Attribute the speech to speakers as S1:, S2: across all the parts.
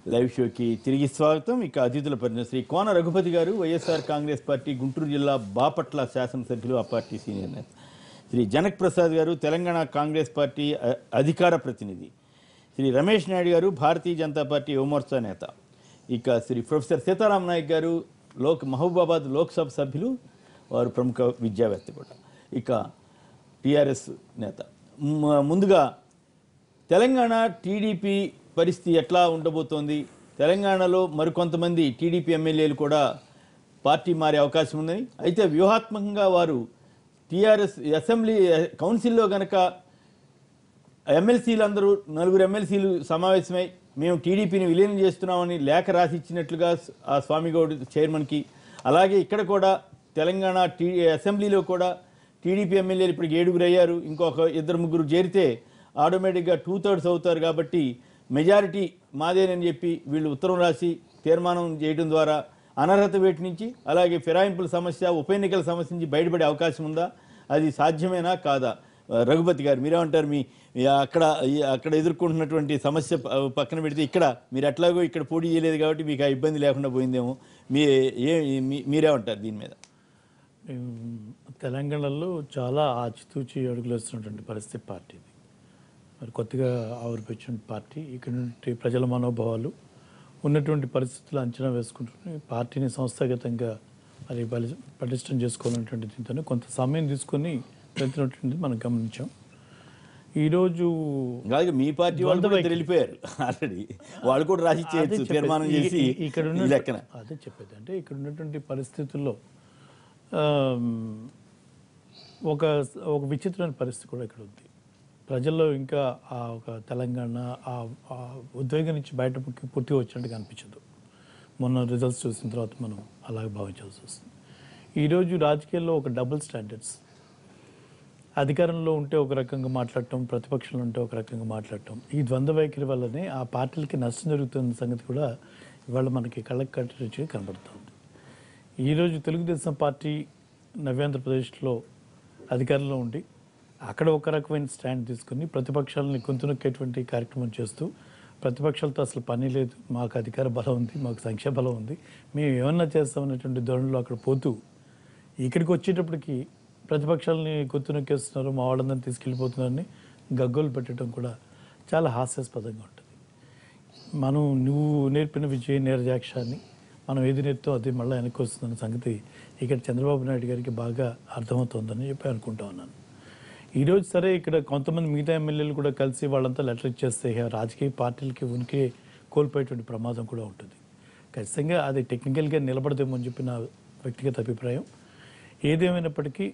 S1: Live షోకి తిరిగి స్వాగతం ఇక అతిథుల పరిచయం శ్రీ కోన రఘుపతి గారు వైఎస్ఆర్ కాంగ్రెస్ పార్టీ గుంటూరు జిల్లా బాపట్ల శాసనసభ్యులు ఆ పార్టీ సీనియర్ నేత శ్రీ జనక్ ప్రసాద్ గారు తెలంగాణ కాంగ్రెస్ పార్టీ అ- అధికార ప్రతినిధి శ్రీ రమేష్ నాయుడు గారు భారతీయ జనతా పార్టీ యువమోర్చా నేత ఇక శ్రీ ప్రొఫెసర్ సీతారాం నాయక్ గారు లోక్ మహబూబాబాద్ లోక్సభ సభ్యులు వారు ప్రముఖ విద్యావేత్త కూడా ఇక టీఆర్ఎస్ నేత మ- ముందుగా తెలంగాణ టీడీపీ పరిస్థితి ఎట్లా ఉండబోతోంది తెలంగాణలో మరికొంతమంది టీడీపీ ఎమ్మెల్యేలు కూడా పార్టీ మారే అవకాశం ఉందని అయితే వ్యూహాత్మకంగా వారు టీఆర్ఎస్ అసెంబ్లీ కౌన్సిల్లో గనక ఎమ్మెల్సీలు అందరూ నలుగురు ఎమ్మెల్సీలు సమావేశమై మేము టీడీపీని విలీనం చేస్తున్నామని లేఖ రాసి ఇచ్చినట్లుగా ఆ స్వామిగౌడ్ చైర్మన్కి అలాగే ఇక్కడ కూడా తెలంగాణ టీ అసెంబ్లీలో కూడా టీడీపీ ఎమ్మెల్యేలు ఇప్పటికి ఏడుగురు అయ్యారు ఇంకొక ఇద్దరు ముగ్గురు చేరితే ఆటోమేటిక్గా టూ థర్డ్స్ అవుతారు కాబట్టి మెజారిటీ మాదేనని చెప్పి వీళ్ళు ఉత్తరం రాసి తీర్మానం చేయడం ద్వారా అనర్హత వేటి నుంచి అలాగే ఫిరాయింపుల సమస్య ఉప ఎన్నికల సమస్య నుంచి బయటపడే అవకాశం ఉందా అది సాధ్యమేనా కాదా ఆ, రఘుపతి గారు మీరేమంటారు మీ మీ అక్కడ ఈ అక్కడ ఎదుర్కొంటున్నటువంటి సమస్య ప- పక్కన పెడితే ఇక్కడ మీరు ఎట్లాగో ఇక్కడ పోటీ చేయలేదు కాబట్టి మీకు ఆ ఇబ్బంది లేకుండా పోయిందేమో మీ ఏ మీ- మీరేమంటారు దీని మీద
S2: ఉమ్, తెలంగాణలో చాలా ఆచితూచి అడుగులు వేస్తున్నటువంటి పరిస్థితి పార్టీది మరి కొత్తగా ఆవిర్పించిన పార్టీ ఇక్కడ నుండి ప్రజల మనోభావాలు ఉన్నటువంటి పరిస్థితులు అంచనా వేసుకుంటూ పార్టీని సంస్థాగతంగా మరి బలి పటిష్టం చేసుకోవాలనేటువంటి దీంతో కొంత సమయం తీసుకొని వెళ్తున్నటువంటిది మనం గమనించాం ఈరోజు
S1: కాదు మీ పార్టీ వాళ్ళు కూడా ఇద్దరు వెళ్ళిపోయారు ఆల్రెడీ వాళ్ళు కూడా రాసి
S2: అదే
S1: చేయొచ్చు
S2: చెప్పేది.
S1: తీర్మానం
S2: ఈ-
S1: చేసి
S2: ఈ- ఇక్కడ
S1: ఈ
S2: ఉన్న
S1: లెక్కన
S2: అదే చెప్పేది అంటే ఇక్కడ ఉన్నటువంటి పరిస్థితుల్లో ఆమ్, ఒక ఒక విచిత్రమైన పరిస్థితి కూడా ఇక్కడ ఉంది ప్రజల్లో ఇంకా ఆ ఒక తెలంగాణ ఆ ఆ ఉద్వేగం నుంచి బయట పూర్తి- పూర్తిగా వచ్చినట్టుగా అనిపించదు మొన్న రిజల్ట్స్ చూసిన తర్వాత మనం అలాగే భావించాల్సి వస్తుంది ఈరోజు రాజకీయాల్లో ఒక డబుల్ స్టాండర్డ్స్ అధికారంలో ఉంటే ఒక రకంగా మాట్లాడటం ప్రతిపక్షంలో ఉంటే ఒక రకంగా మాట్లాడటం ఈ ద్వంద్వ వైఖరి వల్లనే ఆ పార్టీలకి నష్టం జరుగుతున్న సంగతి కూడా ఇవాళ మనకి కళ్ళకి కట్టించి కనబడుతుంది ఈరోజు తెలుగుదేశం పార్టీ నవ్యాంధ్రప్రదేశ్లో అధికారంలో ఉండి అక్కడ ఒక రకమైన స్టాండ్ తీసుకుని ప్రతిపక్షాలని గొంతునొక్కేటువంటి కార్యక్రమం చేస్తూ ప్రతిపక్షాలతో అసలు పని లేదు మాకు అధికార బలం ఉంది మాకు సంఖ్యా బలం ఉంది మేము ఏమన్నా చేస్తామనేటువంటి ధోరణిలో అక్కడ పోతూ ఇక్కడికి వచ్చేటప్పటికి ప్రతిపక్షాలని గొంతు నొక్కేస్తున్నారు మా వాళ్ళందరినీ తీసుకెళ్ళిపోతున్నారని గగ్గోలు పెట్టడం కూడా చాలా హాస్యాస్పదంగా ఉంటుంది మనం నువ్వు నేర్పిన విజయ నీరజాక్షాన్ని మనం ఏది నేర్తో అది మళ్ళీ వెనక్కి వస్తుందన్న సంగతి ఇక్కడ చంద్రబాబు నాయుడు గారికి బాగా అర్థమవుతోందని చెప్పి అనుకుంటా ఉన్నాను ఈరోజు సరే ఇక్కడ కొంతమంది మిగతా ఎమ్మెల్యేలు కూడా కలిసి వాళ్ళంతా లెటర్ ఇచ్చేస్తే ఇక రాజకీయ పార్టీలకి ఉనికి కోల్పోయేటువంటి ప్రమాదం కూడా ఉంటుంది ఖచ్చితంగా అది టెక్నికల్గా నిలబడదేమో అని చెప్పి నా వ్యక్తిగత అభిప్రాయం ఏదేమైనప్పటికీ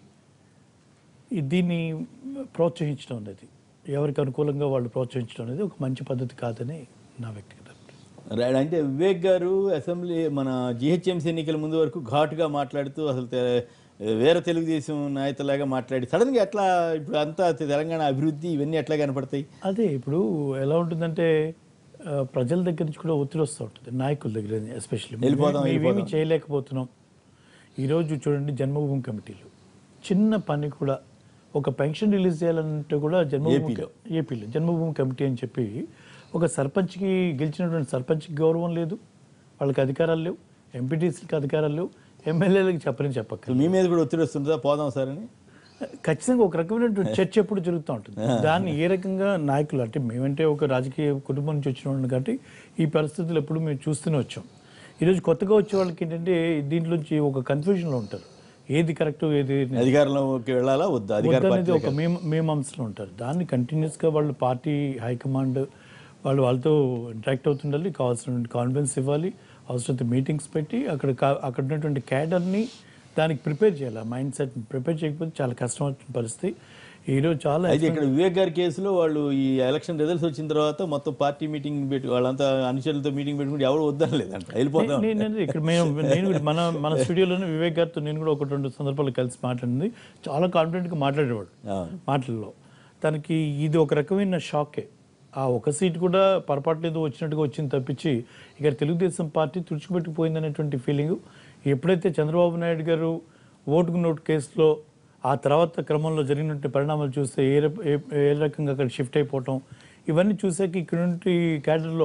S2: ఈ దీన్ని ప్రోత్సహించడం అనేది ఎవరికి అనుకూలంగా వాళ్ళు ప్రోత్సహించడం అనేది ఒక మంచి పద్ధతి కాదని నా వ్యక్తిగత అభిప్రాయం
S1: రైట్ అంటే వివేక్ గారు అసెంబ్లీ మన జిహెచ్ఎంసీ ఎన్నికల ముందు వరకు ఘాటుగా మాట్లాడుతూ అసలు తె- వేరే తెలుగుదేశం నాయకులాగా మాట్లాడి సడన్గా ఎట్లా ఇప్పుడు అంతా తెలంగాణ అభివృద్ధి ఇవన్నీ ఎట్లా కనపడతాయి
S2: అదే ఇప్పుడు ఎలా ఉంటుందంటే ఆ, ప్రజల దగ్గర నుంచి కూడా ఒత్తిడి వస్తూ ఉంటుంది నాయకుల దగ్గర ఎస్పెషల్లీ
S1: వెళ్ళిపోదాం,
S2: మేమేమి చేయలేకపోతున్నాం ఈరోజు చూడండి జన్మభూమి కమిటీలు చిన్న పని కూడా ఒక పెన్షన్ రిలీజ్ చేయాలంటే కూడా జన్మభూమి
S1: ఏపీలో.
S2: ఏపీలో జన్మభూమి కమిటీ అని చెప్పి ఒక సర్పంచ్కి గెలిచినటువంటి సర్పంచ్కి గౌరవం లేదు వాళ్ళకి అధికారాలు లేవు ఎంపీటీసీకి అధికారాలు లేవు ఎమ్మెల్యేలకు చెప్పని చెప్పక్క
S1: సో మీ మీద కూడా ఒత్తిడి వస్తుంటుందా పోదాం సార్ అని
S2: ఖచ్చితంగా ఒక రకమైనటువంటి చర్చ ఎప్పుడు జరుగుతూ ఉంటుంది దాన్ని ఏ రకంగా నాయకులు అంటే మేమంటే ఒక రాజకీయ కుటుంబం నుంచి వచ్చిన వాళ్ళం కాబట్టి ఈ పరిస్థితులు ఎప్పుడు మేము చూస్తూనే వచ్చాం ఈరోజు కొత్తగా వచ్చే వాళ్ళకి ఏంటంటే దీంట్లోంచి ఒక కన్ఫ్యూజన్లో ఉంటారు ఏది కరెక్ట్ ఏది
S1: అధికారంలోకి వెళ్ళాలా వద్దా అధికార
S2: వద్దనేది
S1: పార్టీ
S2: ఒక మేము మేమంశంలో ఉంటారు దాన్ని కంటిన్యూస్గా వాళ్ళు పార్టీ హైకమాండ్ వాళ్ళు వాళ్ళతో ఇంటరాక్ట్ అవుతుండాలి కావాల్సిన కాన్ఫిడెన్స్ ఇవ్వాలి అవసరమైతే మీటింగ్స్ పెట్టి అక్కడ కా- అక్కడ ఉన్నటువంటి క్యాడర్ని దానికి ప్రిపేర్ చేయాలి మైండ్ సెట్ ప్రిపేర్ చేయకపోతే చాలా కష్టమైన పరిస్థితి ఈరోజు చాలా
S1: అయితే ఇక్కడ వివేక్ గారి కేసులో వాళ్ళు ఈ ఎలక్షన్ రిజల్ట్స్ వచ్చిన తర్వాత మొత్తం పార్టీ మీటింగ్ పెట్టి వాళ్ళంతా అనుచరులతో మీటింగ్ పెట్టుకుంటే ఎవరు వద్దని లేదంట వెళ్ళిపోదాం
S2: నేను నేను ఇక్కడ మేము నేను కూడా మన మన స్టూడియోలోనే వివేక్ గారితో నేను కూడా ఒకటి రెండు సందర్భాలు కలిసి మాట్లాడింది చాలా కాన్ఫిడెంట్గా మాట్లాడేవాడు
S1: అవును.
S2: మాటల్లో తనకి ఇది ఒక రకమైన షాకే ఆ ఒక సీట్ కూడా పొరపాటు ఏదో వచ్చినట్టుగా వచ్చింది తప్పించి ఇక తెలుగుదేశం పార్టీ తుడిచిపెట్టిపోయిందనేటువంటి ఫీలింగ్ ఎప్పుడైతే చంద్రబాబు నాయుడు గారు ఓటుకు నోటు కేసులో ఆ తర్వాత క్రమంలో జరిగినటువంటి పరిణామాలు చూస్తే ఏ ర- ఏ- ఏ రకంగా అక్కడ షిఫ్ట్ అయిపోవటం ఇవన్నీ చూసాక ఇక్కడ నుండి క్యాడర్లో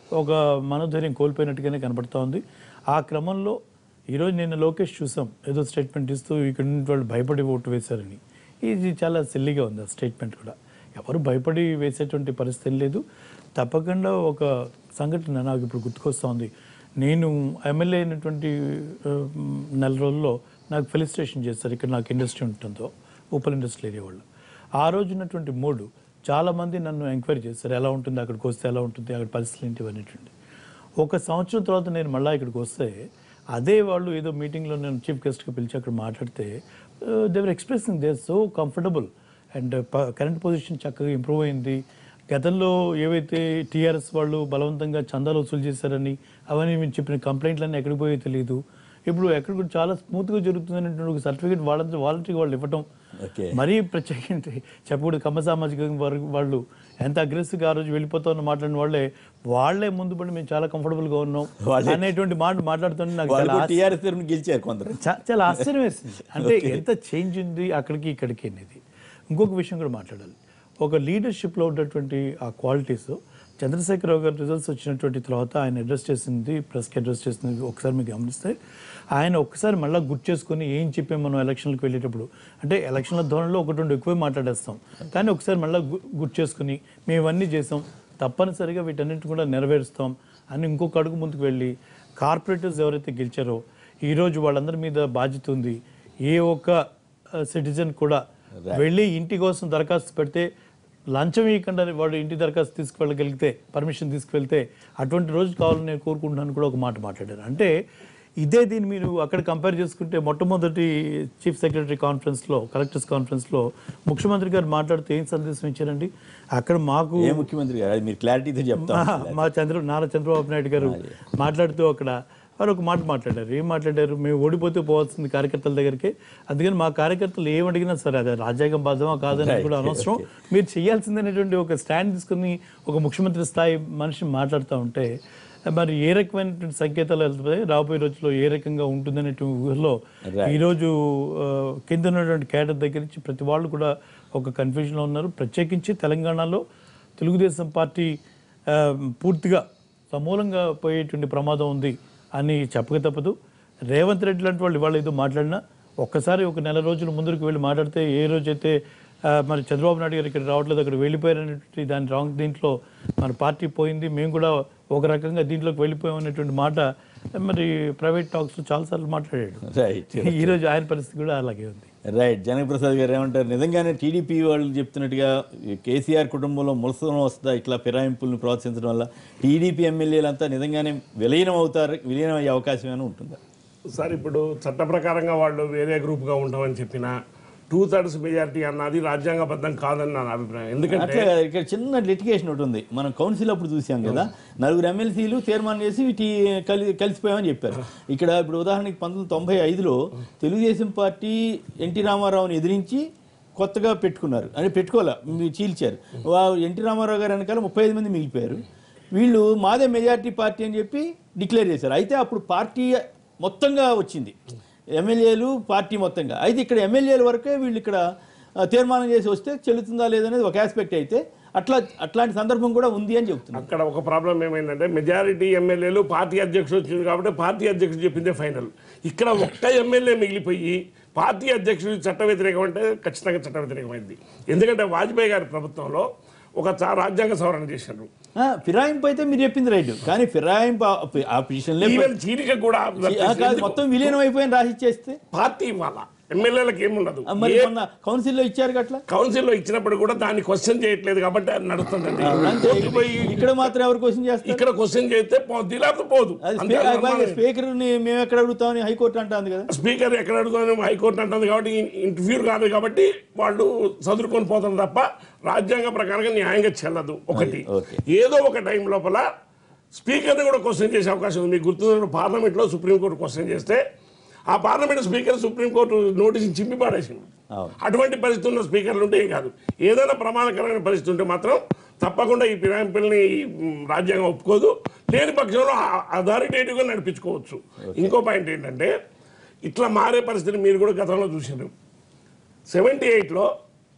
S2: ఒక మనోధైర్యం కోల్పోయినట్టుగానే కనబడుతూ ఉంది ఆ క్రమంలో ఈరోజు నేను లోకేష్ చూసాం ఏదో స్టేట్మెంట్ ఇస్తూ ఇక్కడ నుండి వాళ్ళు భయపడి ఓటు వేశారని ఇది చాలా సిల్లిగా ఉంది ఆ స్టేట్మెంట్ కూడా ఎవరు భయపడి వేసేటువంటి పరిస్థితి లేదు తప్పకుండా ఒక సంఘటన నాకు ఇప్పుడు గుర్తుకొస్తోంది నేను ఎమ్మెల్యే అయినటువంటి ఆ, నెల రోజుల్లో నాకు ఫెలిస్ట్రేషన్ చేస్తారు ఇక్కడ నాకు ఇండస్ట్రీ ఉంటుందో ఉప్పల్ ఇండస్ట్రియల్ ఏరియా వాళ్ళు ఆ రోజు ఉన్నటువంటి మూడు చాలామంది నన్ను ఎంక్వైరీ చేస్తారు ఎలా ఉంటుంది అక్కడికి వస్తే ఎలా ఉంటుంది అక్కడ పరిస్థితులు ఏంటి అనేటువంటి ఒక సంవత్సరం తర్వాత నేను మళ్ళీ ఇక్కడికి వస్తే అదే వాళ్ళు ఏదో మీటింగ్లో నేను చీఫ్ గెస్ట్గా పిలిచి అక్కడ మాట్లాడితే they were expressing they so comfortable and current position చక్కగా ఇంప్రూవ్ అయింది గతంలో ఏవైతే టీఆర్ఎస్ వాళ్ళు బలవంతంగా చందాలు వసూలు చేశారని అవన్నీ మేము చెప్పిన కంప్లైంట్లన్నీ ఎక్కడికి పోయో తెలియదు ఇప్పుడు ఎక్కడ కూడా చాలా స్మూత్గా జరుగుతుంది అనేటువంటి ఒక సర్టిఫికేట్ వాళ్ళ వాలంటీర్ వాళ్ళు ఇవ్వటం
S1: ఓకే
S2: మరీ ప్రత్యేకించి చెప్పకూడదు కమ్మ సామాజిక వర్గం వాళ్ళు ఎంత అగ్రెసివ్గా ఆ రోజు వెళ్ళిపోతామని మాట్లాడిన వాళ్ళే వాళ్ళే ముందు పడి మేము చాలా కంఫర్టబుల్గా ఉన్నాం
S1: వాళ్ళే-
S2: అనేటువంటి మాట మాట్లాడుతుంటే నాకు
S1: వాళ్ళు
S2: చాలా
S1: టీఆర్ఎస్ తరఫున గెలిచారు కొందరు
S2: చా- చాలా ఆశ్చర్యం వేసింది అంటే ఎంత చేంజ్ ఉంది అక్కడికి ఇక్కడికి అనేది ఇంకొక విషయం కూడా మాట్లాడాలి ఒక లీడర్షిప్లో ఉన్నటువంటి ఆ క్వాలిటీస్ చంద్రశేఖరరావు గారు రిజల్ట్స్ వచ్చినటువంటి తర్వాత ఆయన అడ్రస్ చేసింది ప్రెస్కి అడ్రస్ చేసింది ఒకసారి మీకు గమనిస్తే ఆయన ఒక్కసారి మళ్ళీ గుర్తు చేసుకొని ఏం చెప్పాం మనం ఎలక్షన్లకు వెళ్ళేటప్పుడు అంటే ఎలక్షన్ల ధోరణిలో ఒకటి రెండు ఎక్కువే మాట్లాడేస్తాం కానీ ఒకసారి మళ్ళీ గుర్తు చేసుకుని మేము ఇవన్నీ చేసాం తప్పనిసరిగా వీటన్నిటిని కూడా నెరవేరుస్తాం అని ఇంకొక అడుగు ముందుకు వెళ్ళి కార్పొరేటర్స్ ఎవరైతే గెలిచారో ఈరోజు వాళ్ళందరి మీద బాధ్యత ఉంది ఏ ఒక్క సిటిజన్ కూడా వెళ్ళి ఇంటి కోసం దరఖాస్తు పెడితే లంచం ఇవ్వకుండా వాడు ఇంటి దరఖాస్తు తీసుకువెళ్ళగలిగితే పర్మిషన్ తీసుకువెళ్తే అటువంటి రోజు కావాలని నేను కోరుకుంటున్నాను కూడా ఒక మాట మాట్లాడారు అంటే ఇదే దీన్ని మీరు అక్కడ కంపేర్ చేసుకుంటే మొట్టమొదటి చీఫ్ సెక్రటరీ కాన్ఫరెన్స్లో కలెక్టర్స్ కాన్ఫరెన్స్లో ముఖ్యమంత్రి గారు మాట్లాడుతూ ఏం సందేశం ఇచ్చారండి అక్కడ మాకు
S1: ఏ ముఖ్యమంత్రి గారు అది మీరు క్లారిటీతో చెప్తా
S2: మా- మా చంద్ర నారా చంద్రబాబు నాయుడు గారు మాట్లాడుతూ అక్కడ వారు ఒక మాట మాట్లాడారు ఏం మాట్లాడారు మేము ఓడిపోతే పోవాల్సింది కార్యకర్తల దగ్గరికి అందుకని మా కార్యకర్తలు ఏం అడిగినా సరే అది రాజ్యాంగం బాధమా కాదని కూడా అనవసరం మీరు చేయాల్సిందనేటువంటి ఒక స్టాండ్ తీసుకుని ఒక ముఖ్యమంత్రి స్థాయి మనిషి మాట్లాడుతూ ఉంటే మరి ఏ రకమైనటువంటి సంకేతాలు వెళ్తాయి రాబోయే రోజుల్లో ఏ రకంగా ఉంటుందనేటువంటి ఊహలో ఈరోజు ఆ, కింద ఉన్నటువంటి కేడర్ దగ్గర నుంచి ప్రతి వాళ్ళు కూడా ఒక కన్ఫ్యూజన్లో ఉన్నారు ప్రత్యేకించి తెలంగాణలో తెలుగుదేశం పార్టీ ఆ, పూర్తిగా సమూలంగా పోయేటువంటి ప్రమాదం ఉంది అని చెప్పక తప్పదు రేవంత్ రెడ్డి లాంటి వాళ్ళు ఇవాళ ఏదో మాట్లాడినా ఒక్కసారి ఒక నెల రోజుల ముందుకు వెళ్ళి మాట్లాడితే ఏ రోజైతే ఆ, మరి చంద్రబాబు నాయుడు గారు ఇక్కడ రావట్లేదు అక్కడ వెళ్ళిపోయారనేటువంటి దాని రాంగ్ దీంట్లో మన పార్టీ పోయింది మేము కూడా ఒక రకంగా దీంట్లోకి వెళ్ళిపోయాం అనేటువంటి మాట మరి ప్రైవేట్ టాక్స్ చాలాసార్లు మాట్లాడాడు
S1: రైట్
S2: ఈరోజు ఆయన పరిస్థితి కూడా అలాగే ఉంది
S1: రైట్ జనకప్రసాద్ గారు ఏమంటారు నిజంగానే టీడీపీ వాళ్ళు చెప్తున్నట్టుగా ఈ కేసీఆర్ కుటుంబంలో ములసం వస్తుందా ఇట్లా ఫిరాయింపుల్ని ప్రోత్సహించడం వల్ల టీడీపీ ఎమ్మెల్యేలంతా నిజంగానే విలీనం అవుతారు విలీనం అయ్యే అవకాశం ఏమైనా ఉంటుందా
S3: సార్ ఇప్పుడు చట్ట ప్రకారంగా వాళ్ళు వేరే గ్రూప్గా ఉంటామని చెప్పిన టూ థర్డ్స్ మెజారిటీ అన్నది రాజ్యాంగబద్ధం కాదని నా అభిప్రాయం ఎందుకంటే
S1: అట్లే కాదు, ఇక్కడ చిన్న లిటిగేషన్ ఒకటి ఉంది మనం కౌన్సిల్ అప్పుడు చూసాం కదా నలుగురు ఎమ్మెల్సీలు తీర్మానం చేసి టీ కలి కలిసిపోయామని చెప్పారు ఇక్కడ ఇప్పుడు ఉదాహరణకి పంతొమ్మిది తొంభై ఐదులో తెలుగుదేశం పార్టీ ఎన్టీ రామారావుని ఎదిరించి కొత్తగా పెట్టుకున్నారు అని పెట్టుకోలే మీ- చీల్చారు వా- ఎన్టీ రామారావు గారు వెనకాల ముప్పై ఐదు మంది మిగిలిపోయారు వీళ్ళు మాదే మెజారిటీ పార్టీ అని చెప్పి డిక్లేర్ చేశారు అయితే అప్పుడు పార్టీ మొత్తంగా వచ్చింది ఎమ్మెల్యేలు పార్టీ మొత్తంగా అయితే ఇక్కడ ఎమ్మెల్యేల వరకే వీళ్ళు ఇక్కడ ఆ, తీర్మానం చేసి వస్తే చెల్లుతుందా లేదనేది ఒక ఆస్పెక్ట్ అయితే అట్లా అట్లాంటి సందర్భం కూడా ఉంది అని చెప్తున్నారు
S3: అక్కడ ఒక ప్రాబ్లం ఏమైందంటే మెజారిటీ ఎమ్మెల్యేలు పార్టీ అధ్యక్షుడు వచ్చింది కాబట్టి పార్టీ అధ్యక్షుడు చెప్పిందే ఫైనల్ ఇక్కడ ఒక్క ఎమ్మెల్యే మిగిలిపోయి పార్టీ అధ్యక్షుడు చట్ట వ్యతిరేకం అంటే ఖచ్చితంగా చట్ట వ్యతిరేకమైంది ఎందుకంటే వాజ్పేయి గారి ప్రభుత్వంలో ఒక చా- రాజ్యాంగ సవరణ చేశారు
S1: ఆ, ఫిరాయింపు అయితే మీరు చెప్పింది రైట్ కానీ ఫిరాయింపు ఆ- ఆ పొజిషన్లే
S3: ఈవెన్ చీలిక కూడా
S1: కాదు మొత్తం విలీనం అయిపోయిన రాసి ఇచ్చేస్తే
S3: పార్టీ ఇవ్వాల ఎమ్మెల్యేలకు ఏముండదు
S1: ఆ, మరి మొన్న కౌన్సిల్లో ఇచ్చారు అట్లా
S3: కౌన్సిల్లో ఇచ్చినప్పుడు కూడా దాన్ని క్వశ్చన్ చేయట్లేదు కాబట్టి అది నడుస్తుందండి
S1: అంతే.
S3: కోర్టుకు పోయి
S1: ఇక్కడ మాత్రం ఎవరు క్వశ్చన్ చేస్తారు
S3: ఇక్కడ క్వశ్చన్ చేస్తే పోద్ది లేకపోతే పోదు
S1: అది
S3: అంతే అది normal.
S1: స్పీకర్ మేము ఎక్కడ అడుగుతామని హైకోర్టు అంటుంది కదా
S3: స్పీకర్ ఎక్కడ అడుగుతాను హైకోర్టు అంటుంది కాబట్టి ఇంటర్వ్యూ కాదు కాబట్టి వాళ్ళు చదువుకొని పోతారు తప్ప రాజ్యాంగ ప్రకారంగా న్యాయంగా చెల్లదు ఒకటి
S1: ఓకే.
S3: ఏదో ఒక టైం లోపల స్పీకర్ని కూడా క్వశ్చన్ చేసే అవకాశం ఉంది మీకు గుర్తున్న పార్లమెంట్లో సుప్రీంకోర్టు క్వశ్చన్ చేస్తే ఆ పార్లమెంట్ స్పీకర్ సుప్రీంకోర్టు నోటీసుని చింపి పాడేసింది
S1: అవును.
S3: అటువంటి పరిస్థితి ఉన్న స్పీకర్లు ఉంటే ఏం కాదు ఏదైనా ప్రమాదకరమైన పరిస్థితి ఉంటే మాత్రం తప్పకుండా ఈ ఫిరాయింపుల్ని మ్, రాజ్యాంగం ఒప్పుకోదు లేని పక్షంలో అథారిటేటివ్గా నడిపించుకోవచ్చు ఇంకో పాయింట్ ఏంటంటే ఇట్లా మారే పరిస్థితిని మీరు కూడా గతంలో చూసారు సెవెంటీ ఎయిట్లో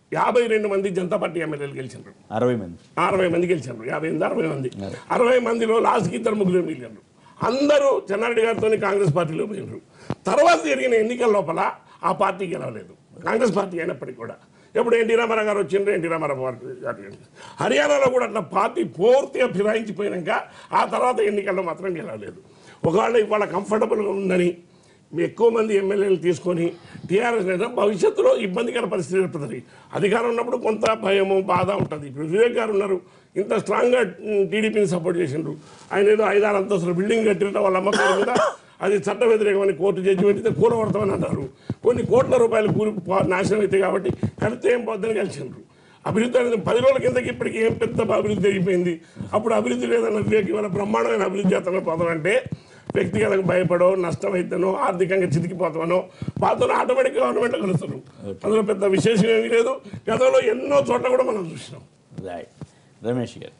S3: యాభై రెండు మంది జనతా పార్టీ ఎమ్మెల్యేలు గెలిచినారు
S1: అరవై మంది
S3: అరవై మంది గెలిచారు యాభై ఎనిమిది అరవై మంది అరవై మందిలో లాస్ట్కి ఇద్దరు ముగ్గురు మిగిలినారు అందరూ చెన్నారెడ్డి గారితో కాంగ్రెస్ పార్టీలో పోయినారు తర్వాత జరిగిన ఎన్నికల లోపల ఆ పార్టీ గెలవలేదు కాంగ్రెస్ పార్టీ అయినప్పటికీ కూడా ఎప్పుడు ఎన్టీ రామారావు గారు వచ్చిండ్రు ఎన్టీ రామారావు గారు హర్యానాలో కూడా అట్లా పార్టీ పూర్తిగా ఫిరాయించిపోయినాక ఆ తర్వాత ఎన్నికల్లో మాత్రం గెలవలేదు ఒకవేళ ఇవాళ కంఫర్టబుల్గా ఉందని మీ ఎక్కువ మంది ఎమ్మెల్యేలు తీసుకొని టీఆర్ఎస్ లేదా భవిష్యత్తులో ఇబ్బందికర పరిస్థితి ఏర్పడుతుంది అధికారం ఉన్నప్పుడు కొంత భయము బాధ ఉంటుంది ఇప్పుడు వివేక్ గారు ఉన్నారు ఇంత స్ట్రాంగ్గా టీడీపీని సపోర్ట్ చేసిండ్రు ఆయన ఏదో ఐదారు అంతస్తుల బిల్డింగ్ కట్టిన వాళ్ళ అమ్మ పేరు మీద అది చట్ట వ్యతిరేకమని కోర్టు జడ్జిమెంట్ అయితే కూలగొడతామని అంటారు కొన్ని కోట్ల రూపాయలు కూలి పో- నాశనం అవుతాయి కాబట్టి కడితే ఏం పోద్దని కలిసిండ్రు అభివృద్ధి అనేది పది రోజుల కిందకి ఇప్పటికి ఏం పెద్ద అభివృద్ధి అయిపోయింది అప్పుడు అభివృద్ధి లేదన్న వివేక్ ఇవాళ బ్రహ్మాండమైన అభివృద్ధి చేస్తానో పోతామంటే వ్యక్తిగతంగా భయపడో నష్టమైతేనో ఆర్థికంగా చితికిపోతామనో వాళ్ళతో ఆటోమేటిక్ గవర్నమెంట్ కలుస్తారు అందులో పెద్ద విశేషం ఏమీ లేదు గతంలో ఎన్నో చోట్ల కూడా మనం చూసినాం
S1: రైట్ రమేష్ గారు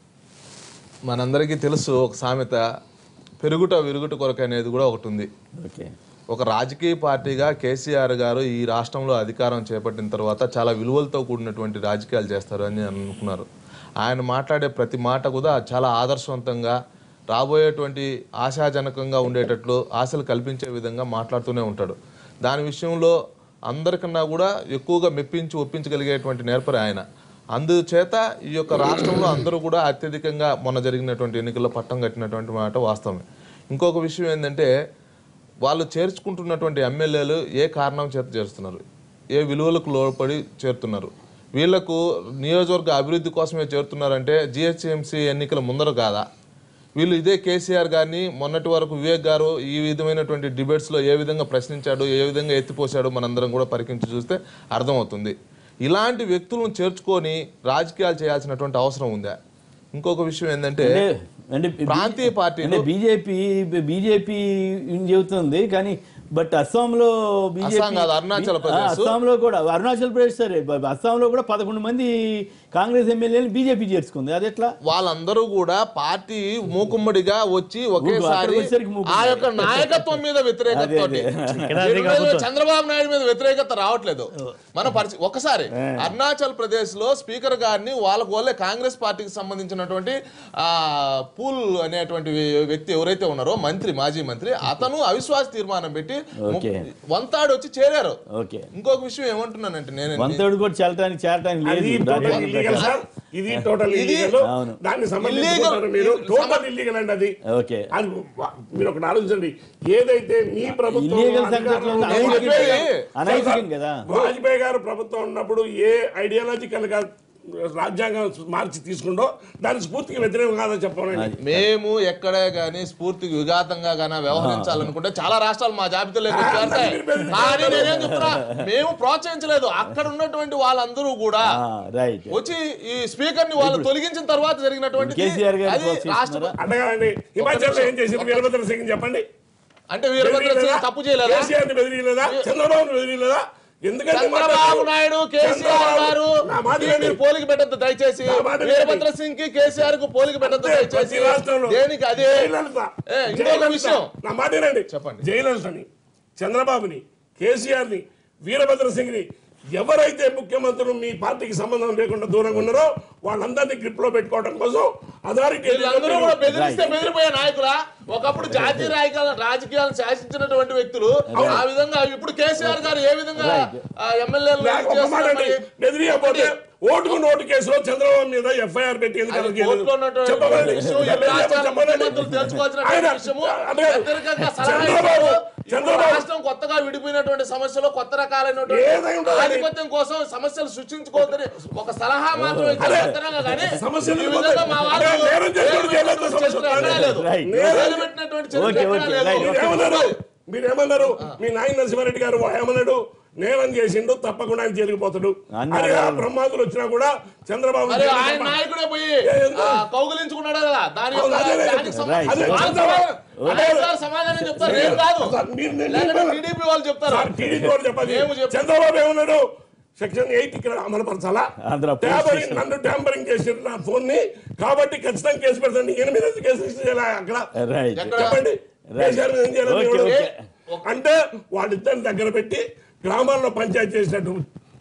S4: మనందరికీ తెలుసు ఒక సామెత పెరుగుట విరుగుట కొరకు అనేది కూడా ఒకటి ఉంది
S1: ఓకే
S4: ఒక రాజకీయ పార్టీగా కేసీఆర్ గారు ఈ రాష్ట్రంలో అధికారం చేపట్టిన తర్వాత చాలా విలువలతో కూడినటువంటి రాజకీయాలు చేస్తారు అని అనుకున్నారు ఆయన మాట్లాడే ప్రతి మాట కూడా చాలా ఆదర్శవంతంగా రాబోయేటువంటి ఆశాజనకంగా ఉండేటట్లు ఆశలు కల్పించే విధంగా మాట్లాడుతూనే ఉంటాడు దాని విషయంలో అందరికన్నా కూడా ఎక్కువగా మెప్పించి ఒప్పించగలిగేటువంటి నేర్పరి ఆయన అందుచేత ఈ యొక్క రాష్ట్రంలో అందరూ కూడా అత్యధికంగా మొన్న జరిగినటువంటి ఎన్నికల్లో పట్టం కట్టినటువంటి మాట వాస్తవమే ఇంకొక విషయం ఏంటంటే వాళ్ళు చేర్చుకుంటున్నటువంటి ఎమ్మెల్యేలు ఏ కారణం చేత చేరుతున్నారు ఏ విలువలకు లోపడి చేరుతున్నారు వీళ్లకు నియోజకవర్గ అభివృద్ధి కోసమే చేరుతున్నారంటే జిహెచ్ఎంసీ ఎన్నికల ముందర కాదా వీళ్ళు ఇదే కేసీఆర్ గారిని మొన్నటి వరకు వివేక్ గారు ఈ విధమైనటువంటి డిబేట్స్లో ఏ విధంగా ప్రశ్నించాడు ఏ విధంగా ఎత్తిపోసాడు మనందరం కూడా పరికించి చూస్తే అర్థమవుతుంది ఇలాంటి వ్యక్తులను చేర్చుకొని రాజకీయాలు చేయాల్సినటువంటి అవసరం ఉందా ఇంకొక విషయం ఏంటంటే
S1: అంటే అంటే
S4: ప్రాంతీయ పార్టీలు
S1: అంటే బీజేపీ బీజేపీ చెబుతుంది కానీ బట్ అస్సాంలో బీజేపీ
S4: అస్సాం కాదు, అరుణాచల్ ప్రదేశ్.
S1: అస్సాంలో కూడా అరుణాచల్ ప్రదేశ్ సరే బ- అస్సాంలో కూడా పదకొండు మంది కాంగ్రెస్ ఎమ్మెల్యేలు బీజేపీ చేర్చుకుంది అది ఎట్లా
S4: వాళ్ళందరూ కూడా పార్టీ మూకుమ్మడిగా వచ్చి ఒకేసారి
S1: అక్కడికి వచ్చేసరికి మూకుమ్మడి.
S4: ఆ యొక్క నాయకత్వం మీద వ్యతిరేకత
S1: అదే,
S2: అదే.
S4: చంద్రబాబు నాయుడు మీద వ్యతిరేకత రావట్లేదు మన పరిస్థితి ఒకసారి అరుణాచల్ ప్రదేశ్ లో స్పీకర్ గారిని వాళ్ళకు వాళ్ళే కాంగ్రెస్ పార్టీకి సంబంధించినటువంటి ఆ పూల్ అనేటువంటి వ్యక్తి ఎవరైతే ఉన్నారో మంత్రి మాజీ మంత్రి అతను అవిశ్వాస తీర్మానం పెట్టి
S1: ఓకే.
S4: వంతాడు వచ్చి చేరారు
S1: ఓకే
S4: ఇంకొక విషయం ఏమంటున్నానంటే నేను
S1: వంతేడు కూడా చేరటానికి చేరటానికి
S3: అది
S1: లేదు
S3: టోటల్
S1: రాజ్యాంగం
S3: ఇల్లీగల్
S1: ప్రకారం.
S3: సార్ ఇది టోటల్
S4: ఇది-
S3: ఇల్లీగల్
S1: అవును.
S3: దాన్ని సంబంధించుకుంటారు మీరు టోటల్ ఇల్లీగల్ అండి అది
S1: ఓకే
S3: అది వా- మీరు ఒకటి ఆలోచించండి ఏదైతే మీ ప్రభుత్వం
S1: ఇల్లీగల్ సంఘటనలు
S3: అధికారంలో
S4: నేను
S1: అనైతికం
S4: చెప్పేది-
S1: కదా. అనైతికం కదా
S3: వాజ్పేయి గారు ప్రభుత్వం ఉన్నప్పుడు ఏ ఐడియాలజికల్ గా రాజ్యాంగం మార్చి తీసుకుండో దాని స్ఫూర్తికి వ్యతిరేకం కాదని చెప్పండి
S4: మేము ఎక్కడే గానీ స్ఫూర్తికి విఘాతంగా గానీ వ్యవహరించాలనుకుంటే చాలా రాష్ట్రాలు మా జాబితాలోకి వచ్చి చేరతాయి. కానీ నేనేం చెప్తున్నా మేము ప్రోత్సహించలేదు అక్కడ ఉన్నటువంటి వాళ్ళందరూ కూడా
S1: రైట్
S4: వచ్చి ఈ స్పీకర్ ని వాళ్ళు తొలగించిన తర్వాత జరిగినటువంటి
S1: కేసీఆర్ గారు
S4: అది రాష్ట్ర
S1: ప్రోత్సహిస్తున్నారా?
S3: అంతేగాని హిమాచల్ ఏం చేసింది వీరభద్ర సింగ్ చెప్పండి
S4: అంటే వీరభద్ర సింగ్ తప్పు చేయలేదా
S3: కేసీఆర్ ని బెదిరియలేదా చంద్రబాబు బెదిరియలేదా ఎందుకంటే
S4: చంద్రబాబు నాయుడు కేసీఆర్
S3: చంద్రబాబు-
S4: గారు
S3: నా మాట
S4: మీరు
S3: వినండి.
S4: పోలిక పెట్టద్దు దయచేసి
S3: నా మాట వినండి.
S4: వీరభద్ర సింగ్ కి కేసీఆర్ కు పోలిక పెట్టద్దు
S3: అంతే,
S4: దయచేసి
S3: ప్రతి రాష్ట్రంలో
S4: దేనికి అదే
S3: జయలలిత
S4: ఏ, ఇంకొక
S3: జయలలిత,
S4: విషయం.
S3: నా మాట వినండి
S4: చెప్పండి.
S3: జయలలితని చంద్రబాబుని కేసీఆర్ ని వీరభద్ర సింగ్ ని ఎవరైతే ముఖ్యమంత్రులు మీ పార్టీకి సంబంధం లేకుండా దూరంగా ఉన్నారో వాళ్ళందరినీ గ్రిప్ లో పెట్టుకోవడం కోసం అథారిటీ
S4: వీళ్ళందరూ కూడా బెదిరిస్తే బెదిరిపోయే నాయకులా ఒకప్పుడు జాతీయ రాజకీయాల రాజకీయాలను శాసించినటువంటి వ్యక్తులు ఆ విధంగా ఇప్పుడు కేసీఆర్ గారు ఏ విధంగా ఆ, ఎమ్మెల్యేలు
S3: ఒక మాట అండి, బెదిరియకపోతే ఓటుకు నోటు కేసులో చంద్రబాబు మీద ఎఫ్ఐఆర్ పెట్టి ఎందుకు
S4: అది
S3: అరెస్ట్ చేయలేదు?
S4: కోర్టులో ఉన్నటువంటి
S3: చెప్పమనండి.
S4: విషయం, ఈ
S3: చెప్పమనండి.
S4: రాష్ట్రాల
S3: చెప్పమనండి.
S4: ముఖ్యమంత్రులు తెలుసుకోవాల్సిన
S3: ఆయన-
S4: విషయము,
S3: అంటే
S4: వ్యతిరేకంగా సలహా
S3: చంద్రబాబు
S4: ఇచ్చారు. ఇప్పుడు
S3: చంద్రబాబు
S4: రాష్ట్రం కొత్తగా విడిపోయినటువంటి సమస్యలో కొత్త
S3: ఏదై
S4: రకాలైనటువంటి
S3: ఉంటుందండి.
S4: ఆధిపత్యం కోసం సమస్యలు సృష్టించుకోవద్దని ఒక సలహా మాత్రమే ఇచ్చారు.
S3: అదే.
S4: అంతేనా కానీ
S3: సమస్యలు
S4: ఈ విధంగా మా
S3: అదే
S4: వాళ్ళు
S3: నేరం చేసినోడు జైల్లో సమస్య
S4: చరిత్ర ఎక్కడా లేదు.
S1: Right.
S4: నేరం పెట్టినటువంటి చరిత్ర
S1: ఓకే,
S4: ఎక్కడా
S1: ఓకే,
S4: లేదు.
S1: right.
S3: మీరేమన్నారు మీరేమన్నారు మీ నాయన నరసింహారెడ్డి గారు ఏమన్నాడు నేరం చేసిండు తప్పకుండా ఆయన జరిగిపోతాడు
S1: అన్నారు.
S3: అని ఆ బ్రహ్మాదులు వచ్చినా కూడా చంద్రబాబు
S4: మరి
S3: జైలుకి
S4: ఆయన
S3: పంప-
S4: నాయకుడే పోయి
S3: ఎందుకు?
S4: ఆ, కౌగిలించుకున్నాడు కదా దాని యొక్క
S3: అవును, అదే,
S4: దానికి
S1: Right.
S4: సంబంధించి
S3: అదే,
S4: వాళ్ళ
S3: చంద్రబాబు-
S4: సమాధానం- ఆయన సార్ సమాధానం చెప్తారు నేను కాదు
S3: సార్, మీరు నేను
S4: లేకపోతే
S3: చెప్పాను.
S4: టీడీపీ వాళ్ళు చెప్తారు
S3: సార్, టీడీపీ వాడు చెప్పాలి
S4: మేము చెప్తాం.
S3: చంద్రబాబు ఏమన్నాడు సెక్షన్ ఎయిట్ ఇక్కడ అమలుపరచాలా
S1: ఆంధ్ర పోలీస్
S3: ట్యాంపరింగ్
S1: స్టేషన్.
S3: నన్ను ట్యాంపరింగ్ చేసిన నా ఫోన్ ని కాబట్టి ఖచ్చితంగా కేసు పెడతాను ఈయన మీద ఎందుకు కేసు రిజిస్టర్ చేయాలా అక్కడ
S1: రైట్
S4: ఎక్కడ?
S3: చెప్పండి
S1: Right.
S3: కేసీఆర్ మీద ఏం చేయాలి
S1: ఓకే,
S3: దేవుడు?
S1: ఓకే.
S3: అంటే వాళ్ళిద్దరిని దగ్గర పెట్టి గ్రామాల్లో పంచాయతీ చేసినట్టు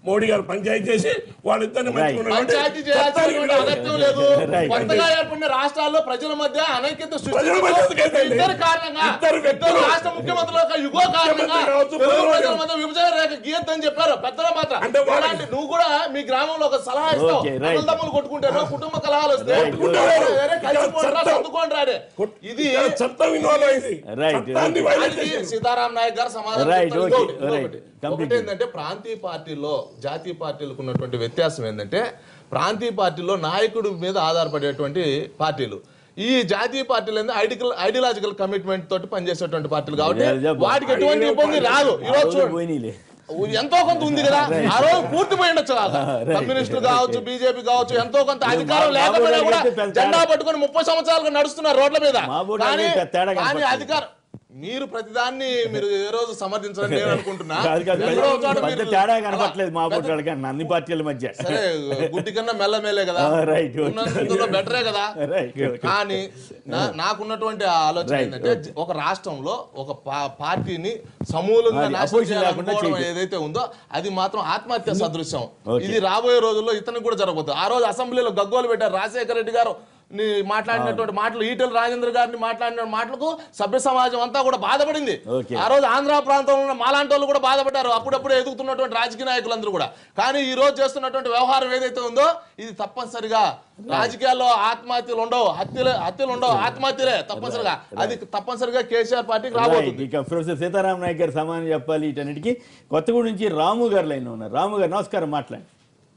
S3: మోడీ గారు పంచాయతీ చేసి వాళ్ళిద్దరిని మంచిగా ఉండాలి.
S4: పంచాయతీ చేయాల్సినటువంటి
S3: చట్టానికి
S4: అగత్యం లేదు
S1: Right.
S4: కొత్తగా ఏర్పడిన రాష్ట్రాల్లో ప్రజల మధ్య అనైక్యత
S3: ప్రజల మధ్య ఎందుకైతే
S4: సృష్టించడం ఇద్దరు కారణంగా
S3: ఇద్దరు వ్యక్తులు.
S4: ఇద్దరు రాష్ట్ర ముఖ్యమంత్రుల యొక్క యుగో కారణంగా
S3: ముఖ్యమంత్రి కావచ్చు,
S4: తెలుగు
S3: ప్రధాని
S4: ప్రజల మధ్య విభజన రేఖ గీయద్దని చెప్పారు పెద్దల మాత్రం
S3: అంటే వాళ్ళకి-
S4: ఇలాంటి నువ్వు కూడా మీ గ్రామంలో ఒక సలహా ఇస్తావు
S1: Okay, right.
S4: అన్నదమ్ములు కొట్టుకుంటారు కుటుంబ కలహాలు వస్తే
S1: Right.
S4: అరే, కలిసి పోండిరా,
S3: చట్టం.
S4: సర్దుకోండి రాడే. ఇది
S3: ఇక్కడ చట్టం ఇన్వాల్వ్ అయింది
S1: Right,
S3: చట్టాన్ని
S1: right.
S3: violate
S4: దానికి
S3: చేసింది.
S4: సీతారాం నాయక్ గారు సమాధానం
S1: Right,
S4: చెప్తారు.
S1: okay,
S4: ఇంకొకటి,
S1: right.
S4: ఇంకొకటి.
S1: Complete.
S4: ఒకటి ఏంటంటే ప్రాంతీయ పార్టీల్లో జాతీయ పార్టీలకు ఉన్నటువంటి వ్యత్యాసం ఏంటంటే ప్రాంతీయ పార్టీల్లో నాయకుడి మీద ఆధారపడేటువంటి పార్టీలు ఈ జాతీయ పార్టీలు ఏంది ఐడికల్ ఐడియాలజికల్ కమిట్మెంట్ తోటి పనిచేసేటువంటి పార్టీలు కాబట్టి
S1: అదే, అదే.
S4: వాటికి ఎటువంటి ఇబ్బంది రాదు
S1: ఆ
S4: ఈరోజు
S1: రోజు
S4: చూడండి
S1: పోయినీలే
S4: ఎంతో కొంత ఉంది కదా ఆ రోజు పూర్తి పోయి ఉండొచ్చు కాక
S1: Right.
S4: కమ్యూనిస్టులు కావచ్చు బీజేపీ కావచ్చు ఎంతో కొంత అధికారం
S1: మా-
S4: లేకపోయినా
S1: మా
S4: కూడా
S1: బోర్డు పెద్ద
S4: జెండా
S1: తేడా.
S4: పట్టుకొని ముప్పై సంవత్సరాలుగా నడుస్తున్నారు రోడ్ల మీద
S1: మా బోర్డు
S4: కానీ
S1: పెద్ద తేడా
S4: కానీ
S1: కనపడుతుంది.
S4: అధికారం మీరు ప్రతిదాన్ని మీరు ఏ రోజు సమర్థించాలని నేను అనుకుంటున్నా
S1: కాదు కాదు
S4: ఎక్కడో ఒక చోట
S1: పెద్ద
S4: మీరు
S1: తేడా కనపట్లేదు మా బోర్డు వాళ్ళకి అన్ని పార్టీల మధ్య
S4: సరే గుడ్డి కన్నా మెల్లమేలే కదా
S1: Ah, right, okay.
S4: ఉన్నందులో బెటరే కదా
S1: రైట్
S4: కానీ నా- నాకున్నటువంటి ఆలోచన
S1: Right,
S4: ఏంటంటే ఒక రాష్ట్రంలో ఒక పా- పార్టీని సమూలంగా
S1: అది
S4: నాశనం
S1: opposition లేకుండా
S4: చేయాలనుకోవడం
S1: చేయదు.
S4: ఏదైతే ఉందో అది మాత్రం ఆత్మహత్య సదృశ్యం
S1: Okay.
S4: ఇది రాబోయే రోజుల్లో ఇతనికి కూడా జరగబోతుంది ఆ రోజు అసెంబ్లీలో గగ్గోలు పెట్టారు రాజశేఖర రెడ్డి గారు ని మాట్లాడినటువంటి మాటలు ఈటెల రాజేంద్ర గారిని మాట్లాడిన మాటలకు సభ్య సమాజం అంతా కూడా బాధపడింది
S1: Okay.
S4: ఆ రోజు ఆంధ్ర ప్రాంతంలో ఉన్న మాలాంటి వాళ్ళు కూడా బాధపడ్డారు అప్పుడప్పుడు ఎదుగుతున్నటువంటి రాజకీయ నాయకులందరూ కూడా కానీ ఈ రోజు చేస్తున్నటువంటి వ్యవహారం ఏదైతే ఉందో ఇది తప్పనిసరిగా రాజకీయాల్లో ఆత్మహత్యలు ఉండవు హత్యలు హత్యలు ఉండవు ఆత్మహత్యలే తప్పనిసరిగా అది తప్పనిసరిగా కేసీఆర్ పార్టీకి
S1: రైట్
S4: రాబోతుంది
S1: ఇక ప్రొఫెసర్ సీతారాం నాయక్ గారు సమాధానం చెప్పాలి వీటన్నిటికీ కొత్తగూడ నుంచి రాము గారు లైన్ ఉన్నారు రాము గారు నమస్కారం మాట్లాడండి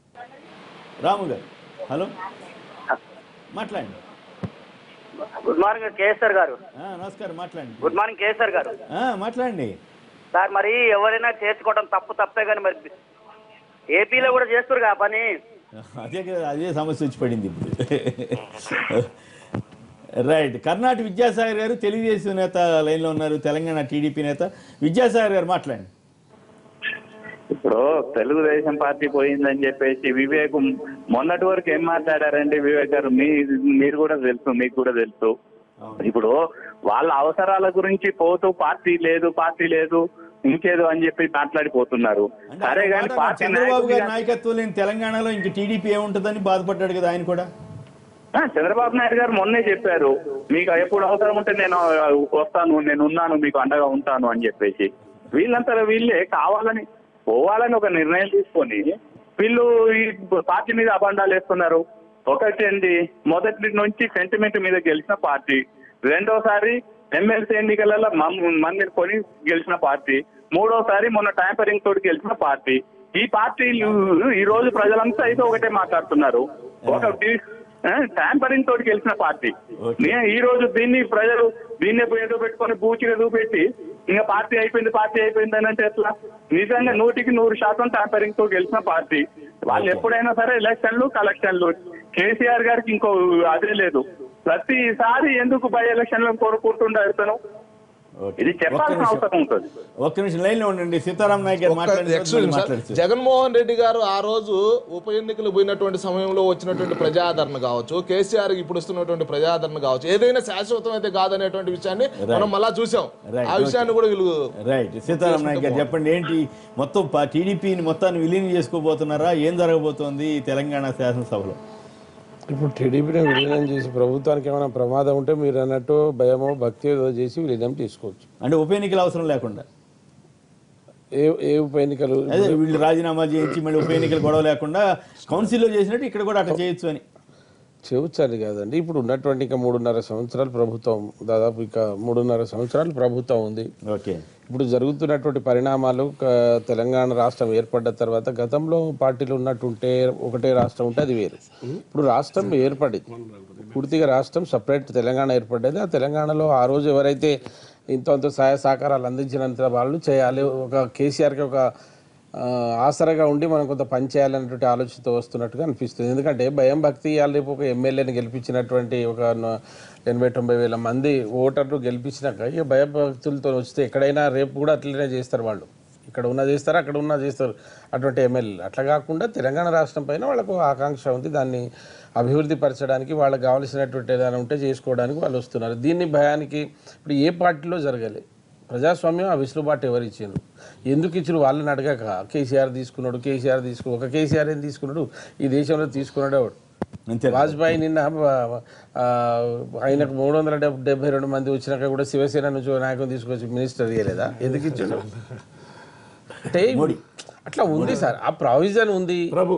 S1: రాము గారు హలో మాట్లాడండి
S5: గుడ్ మార్నింగ్ కేఎస్ఆర్ గారు
S1: ఆ, నమస్కారం మాట్లాడండి
S5: గుడ్ మార్నింగ్ కేఎస్ఆర్ గారు
S1: ఆ, మాట్లాడండి
S5: సార్ మరి ఎవరైనా చేర్చుకోవడం తప్పు తప్పే కానీ మరి ఏపీలో కూడా చేస్తారు ఆ పని
S1: అదే కదా అదే సమస్య వచ్చి పడింది ఇప్పుడు రైట్ కర్ణాటక విద్యాసాగర్ గారు తెలుగుదేశం నేత లైన్లో ఉన్నారు తెలంగాణ టీడీపీ నేత విద్యాసాగర్ గారు మాట్లాడండి
S6: ఇప్పుడు తెలుగుదేశం పార్టీ పోయిందని చెప్పేసి వివేక్ మొన్నటి వరకు ఏం మాట్లాడారంటే వివేక్ గారు మీ మీరు కూడా తెలుసు మీకు కూడా తెలుసు ఇప్పుడు వాళ్ళ అవసరాల గురించి పోతూ పార్టీ లేదు పార్టీ లేదు ఇంకేదో అని చెప్పి మాట్లాడిపోతున్నారు
S1: అంటే
S6: సరే
S1: ఆయన
S6: కానీ
S1: మాట
S6: పార్టీ
S1: చంద్రబాబు గారి
S6: నాయకుడిగా-
S1: నాయకత్వం లేని తెలంగాణలో ఇంక టీడీపీ ఏముంటుందని బాధపడ్డాడు కదా ఆయన కూడా
S6: ఆ, చంద్రబాబు నాయుడు గారు మొన్నే చెప్పారు మీకు ఎప్పుడు అవసరం ఉంటే నేను వస్తాను నేను ఉన్నాను మీకు అండగా ఉంటాను అని చెప్పేసి వీళ్ళంతా వీళ్ళే కావాలని పోవాలని ఒక నిర్ణయం తీసుకొని వీళ్ళు ఈ పార్టీ మీద అబండాలు వేస్తున్నారు ఒకటి ఏంటి మొదటి నుంచి సెంటిమెంట్ మీద గెలిచిన పార్టీ రెండోసారి ఎమ్మెల్సీ ఎన్నికలలో మమ్- మందిని కొని గెలిచిన పార్టీ మూడోసారి మొన్న ట్యాంపరింగ్ తోటి గెలిచిన పార్టీ ఈ పార్టీలు ఈ రోజు ప్రజలంతా అయితే ఒకటే మాట్లాడుతున్నారు ఒక ట్యాంపరింగ్ తోటి గెలిచిన పార్టీ
S1: Okay.
S6: నే- ఈ రోజు దీన్ని ప్రజలు దీన్ని ఏదో పెట్టుకొని బూచిగా చూపెట్టి ఇంకా పార్టీ అయిపోయింది పార్టీ అయిపోయింది అని అంటే ఎట్లా నిజంగా నూటికి నూరు శాతం ట్యాంపరింగ్ తో గెలిచిన పార్టీ వాళ్ళు
S1: Okay.
S6: ఎప్పుడైనా సరే ఎలక్షన్లు కలెక్షన్లు కేసీఆర్ గారికి ఇంకో అదే లేదు ప్రతిసారి ఎందుకు బై ఎలక్షన్లను కోరుకుంటుండే ఇతను
S1: ఓకే.
S6: ఇది
S1: ఒక్క
S6: చెప్పాల్సిన
S1: నిమిషం.
S6: అవసరం ఉంటుంది
S1: ఒక్క నిమిషం లైన్లో ఉండండి సీతారాం నాయక్ గారు
S4: ఒక్క-
S1: మాట్లాడిన
S4: excuse
S1: తర్వాత
S4: me, sir.
S1: మాట్లాడచ్చు
S4: జగన్మోహన్ రెడ్డి గారు ఆ రోజు ఉప ఎన్నికలు పోయినటువంటి సమయంలో వచ్చినటువంటి ప్రజాదరణ కావచ్చు కేసీఆర్ ఇప్పుడు వస్తున్నటువంటి ప్రజాదరణ కావచ్చు ఏదైనా శాశ్వతం అయితే కాదనేటువంటి విషయాన్ని మనం మళ్ళా చూసాం
S1: Right,
S4: ఆ విషయాన్ని కూడా వీళ్ళు
S1: రైట్ సీతారాం నాయక్ గారు చెప్పండి ఏంటి మొత్తం పా- టీడీపీని మొత్తాన్ని విలీనం చేసుకోబోతున్నారా ఏం జరగబోతోంది ఈ తెలంగాణ శాసనసభలో
S7: ఇప్పుడు టీడీపీని విలీనం చేసి ప్రభుత్వానికి ఏమైనా ప్రమాదం ఉంటే మీరు అన్నట్టు భయమో భక్తి ఏదో చేసి విలీనం చేసుకోవచ్చు
S1: అంటే ఉప ఎన్నికల అవసరం లేకుండా
S7: ఏ ఏ ఉప ఎన్నికలు
S1: అదే వీళ్ళు రాజీనామా చేయించి మళ్ళీ ఉప ఎన్నికలు గొడవ లేకుండా కౌన్సిల్లో చేసినట్టు ఇక్కడ కూడా అట్లా చేయొచ్చు అని
S7: చెవుచాలి కాదండి ఇప్పుడు ఉన్నటువంటి ఇంకా మూడున్నర సంవత్సరాలు ప్రభుత్వం దాదాపు ఇక మూడున్నర సంవత్సరాలు ప్రభుత్వం ఉంది
S1: ఓకే
S7: ఇప్పుడు జరుగుతున్నటువంటి పరిణామాలు క- తెలంగాణ రాష్ట్రం ఏర్పడ్డ తర్వాత గతంలో పార్టీలు ఉన్నట్టుంటే ఒకటే రాష్ట్రం ఉంటే అది వేరు ఇప్పుడు రాష్ట్రం ఏర్పడింది పూర్తిగా రాష్ట్రం సపరేట్ తెలంగాణ ఏర్పడ్డది ఆ తెలంగాణలో ఆ రోజు ఎవరైతే ఇంత అంత సహాయ సహకారాలు అందించినంత వాళ్ళు చేయాలి ఒక కేసీఆర్కి ఒక ఆ, ఆసరగా ఉండి మనం కొంత పని చేయాలనేటువంటి ఆలోచనతో వస్తున్నట్టుగా అనిపిస్తుంది ఎందుకంటే భయం భక్తి ఇవాళ రేపు ఒక ఎమ్మెల్యేని గెలిపించినటువంటి ఒక న- ఎనభై తొంభై వేల మంది ఓటర్లు గెలిపించినాక ఇక భయభక్తులతో వస్తే ఎక్కడైనా రేపు కూడా అట్లనే చేస్తారు వాళ్ళు ఇక్కడ ఉన్న చేస్తారు అక్కడ ఉన్న చేస్తారు అటువంటి ఎమ్మెల్యేలు అట్లా కాకుండా తెలంగాణ రాష్ట్రం పైన వాళ్ళకు ఆకాంక్ష ఉంది దాన్ని అభివృద్ధి పరచడానికి వాళ్ళకి కావాల్సినటువంటి ఏదైనా ఉంటే చేసుకోవడానికి వాళ్ళు వస్తున్నారు దీన్ని భయానికి ఇప్పుడు ఏ పార్టీలో జరగాలి ప్రజాస్వామ్యం ఆ వెసులుబాటు ఎవరు ఇచ్చారు ఎందుకు ఇచ్చారు వాళ్ళని అడగక కేసీఆర్ తీసుకున్నాడు కేసీఆర్ తీసుకు ఒక కేసీఆర్ ఏం తీసుకున్నాడు ఈ దేశంలో తీసుకున్నాడు ఎవడు
S1: అంతే
S7: వాజ్పేయి నిన్న ఆ, ఆయనకు మూడు వందల డెబ్- డెబ్బై రెండు మంది వచ్చినాక కూడా శివసేన నుంచి ఒక నాయకుని తీసుకొచ్చి మినిస్టర్ ఇవ్వలేదా ఎందుకు ఇచ్చాడు అంటే అట్లా ఉంది సార్ ఆ ప్రావిజన్ ఉంది
S3: ప్రభు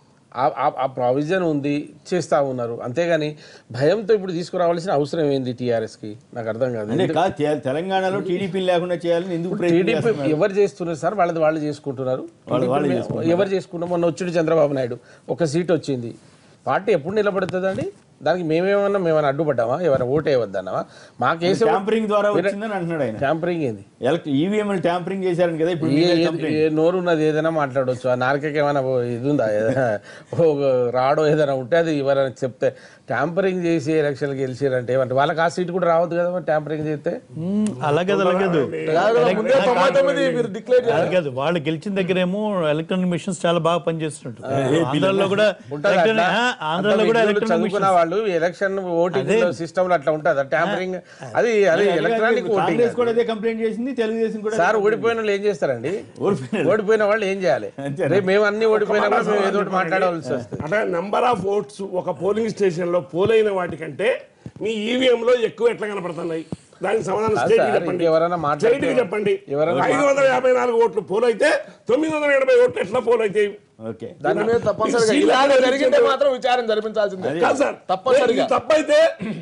S7: ఆ- ఆ- ఆ ప్రావిజన్ ఉంది చేస్తా ఉన్నారు అంతేగాని భయంతో ఇప్పుడు తీసుకురావాల్సిన అవసరం ఏంది టీఆర్ఎస్ కి నాకు అర్థం కాదు
S1: అంటే కాదు తె- తెలంగాణలో టీడీపీ లేకుండా చేయాలని ఎందుకు ప్రయత్నం
S7: టీడీపీ
S1: చేస్తున్నారు?
S7: ఎవరు చేస్తున్నారు సార్ వాళ్ళది వాళ్ళు చేసుకుంటున్నారు
S1: వాళ్ళు- వాళ్ళు
S7: టీడీపీ ఎవరు చేసుకున్నాం మొన్న వచ్చాడు చంద్రబాబు నాయుడు ఒక సీట్ వచ్చింది పార్టీ ఎప్పుడు నిలబడుతుందండి దానికి మేమేమన్నా మేమైనా అడ్డుపడ్డామా ఎవరైనా ఓటు వేయవద్దన్నామా మాకేసి
S1: ట్యాంపరింగ్ ద్వారా వచ్చిందని అంటున్నాడు ఆయన
S7: ట్యాంపరింగ్ ఏంది
S1: ఎలక్ట్ ఈవీఎంలు ట్యాంపరింగ్ చేశారని కదా ఇప్పుడు
S7: ఏ-
S1: మీ మీద
S7: ఏ-
S1: complaint.
S7: ఏ నోరు ఉన్నది ఏదైనా మాట్లాడవచ్చు ఆ నారకకి ఏమైనా ఓ ఇది ఉందా ఏదైనా ఓ రాడో ఏదైనా ఉంటే అది ఎవరైనా చెప్తే ట్యాంపరింగ్ చేసి ఎలక్షన్లు గెలిచారంటే ఏమంటే వాళ్ళకి ఆ సీట్ కూడా రావద్దు కదా మరి ట్యాంపరింగ్ చేస్తే
S2: మ్మ్, అలాగేది అలాగేదు
S4: ముందే తొంభై తొమ్మిది మీరు డిక్లేర్
S2: అలాగేదు వాళ్ళు గెలిచిన దగ్గరేమో ఎలక్ట్రానిక్ మిషన్స్ చాలా బాగా పనిచేస్తున్నట్టు ఆంధ్రాలో కూడా
S7: ఉంటుందా
S2: electronic-
S7: అట్లా?
S2: ఆ, ఆంధ్రాలో
S7: అంత
S2: కూడా
S7: విద్యులు
S2: ఎలక్ట్రానిక్
S7: చదువుకున్న వాళ్ళు ఎలక్షన్ ఓటింగ్ సిస్టమ్ లో అట్లా ఉంటుంది ట్యాంపరింగ్ అది అది ఎలక్ట్రానిక్ ఓటింగ్
S1: కాంగ్రెస్ కూడా అదే కంప్లైంట్ చేసింది తెలుగుదేశం కూడా
S7: సార్ ఓడిపోయిన వాళ్ళు ఏం చేస్తారండి
S1: ఓడిపోయినారు.
S7: ఓడిపోయిన వాళ్ళు ఏం చేయాలి రేపు మేము అన్ని ఓడిపోయినా కూడా మేము ఏదో ఒకటి మాట్లాడవలసి వస్తుంది
S3: అట్లా నెంబర్ ఆఫ్ ఓట్స్ ఒక పోలింగ్ స్టేషన్ లో పోలైన వాటికంటే మీ ఈవీఎం లో ఎక్కువ ఎట్లా కనపడుతున్నాయి దానికి సమాధానం
S7: కాదు
S3: స్ట్రైట్
S7: సార్,
S3: చెప్పండి
S7: ఇంకెవరైనా మాట్లాడితే-
S3: స్ట్రైట్ చెప్పండి
S7: ఎవరైనా
S3: ఐదు వందల యాభై నాలుగు ఓట్లు పోల్ అయితే తొమ్మిది వందల ఎనభై ఓట్లు ఎట్లా పోల్ అయితే
S1: ఓకే
S4: దాని మీద తప్పనిసరిగా ఇలాగ జరిగింటే మాత్రం విచారణ జరిపించాల్సిందే
S3: కాదు సార్
S4: తప్పనిసరిగా.
S3: ఇది తప్పైతే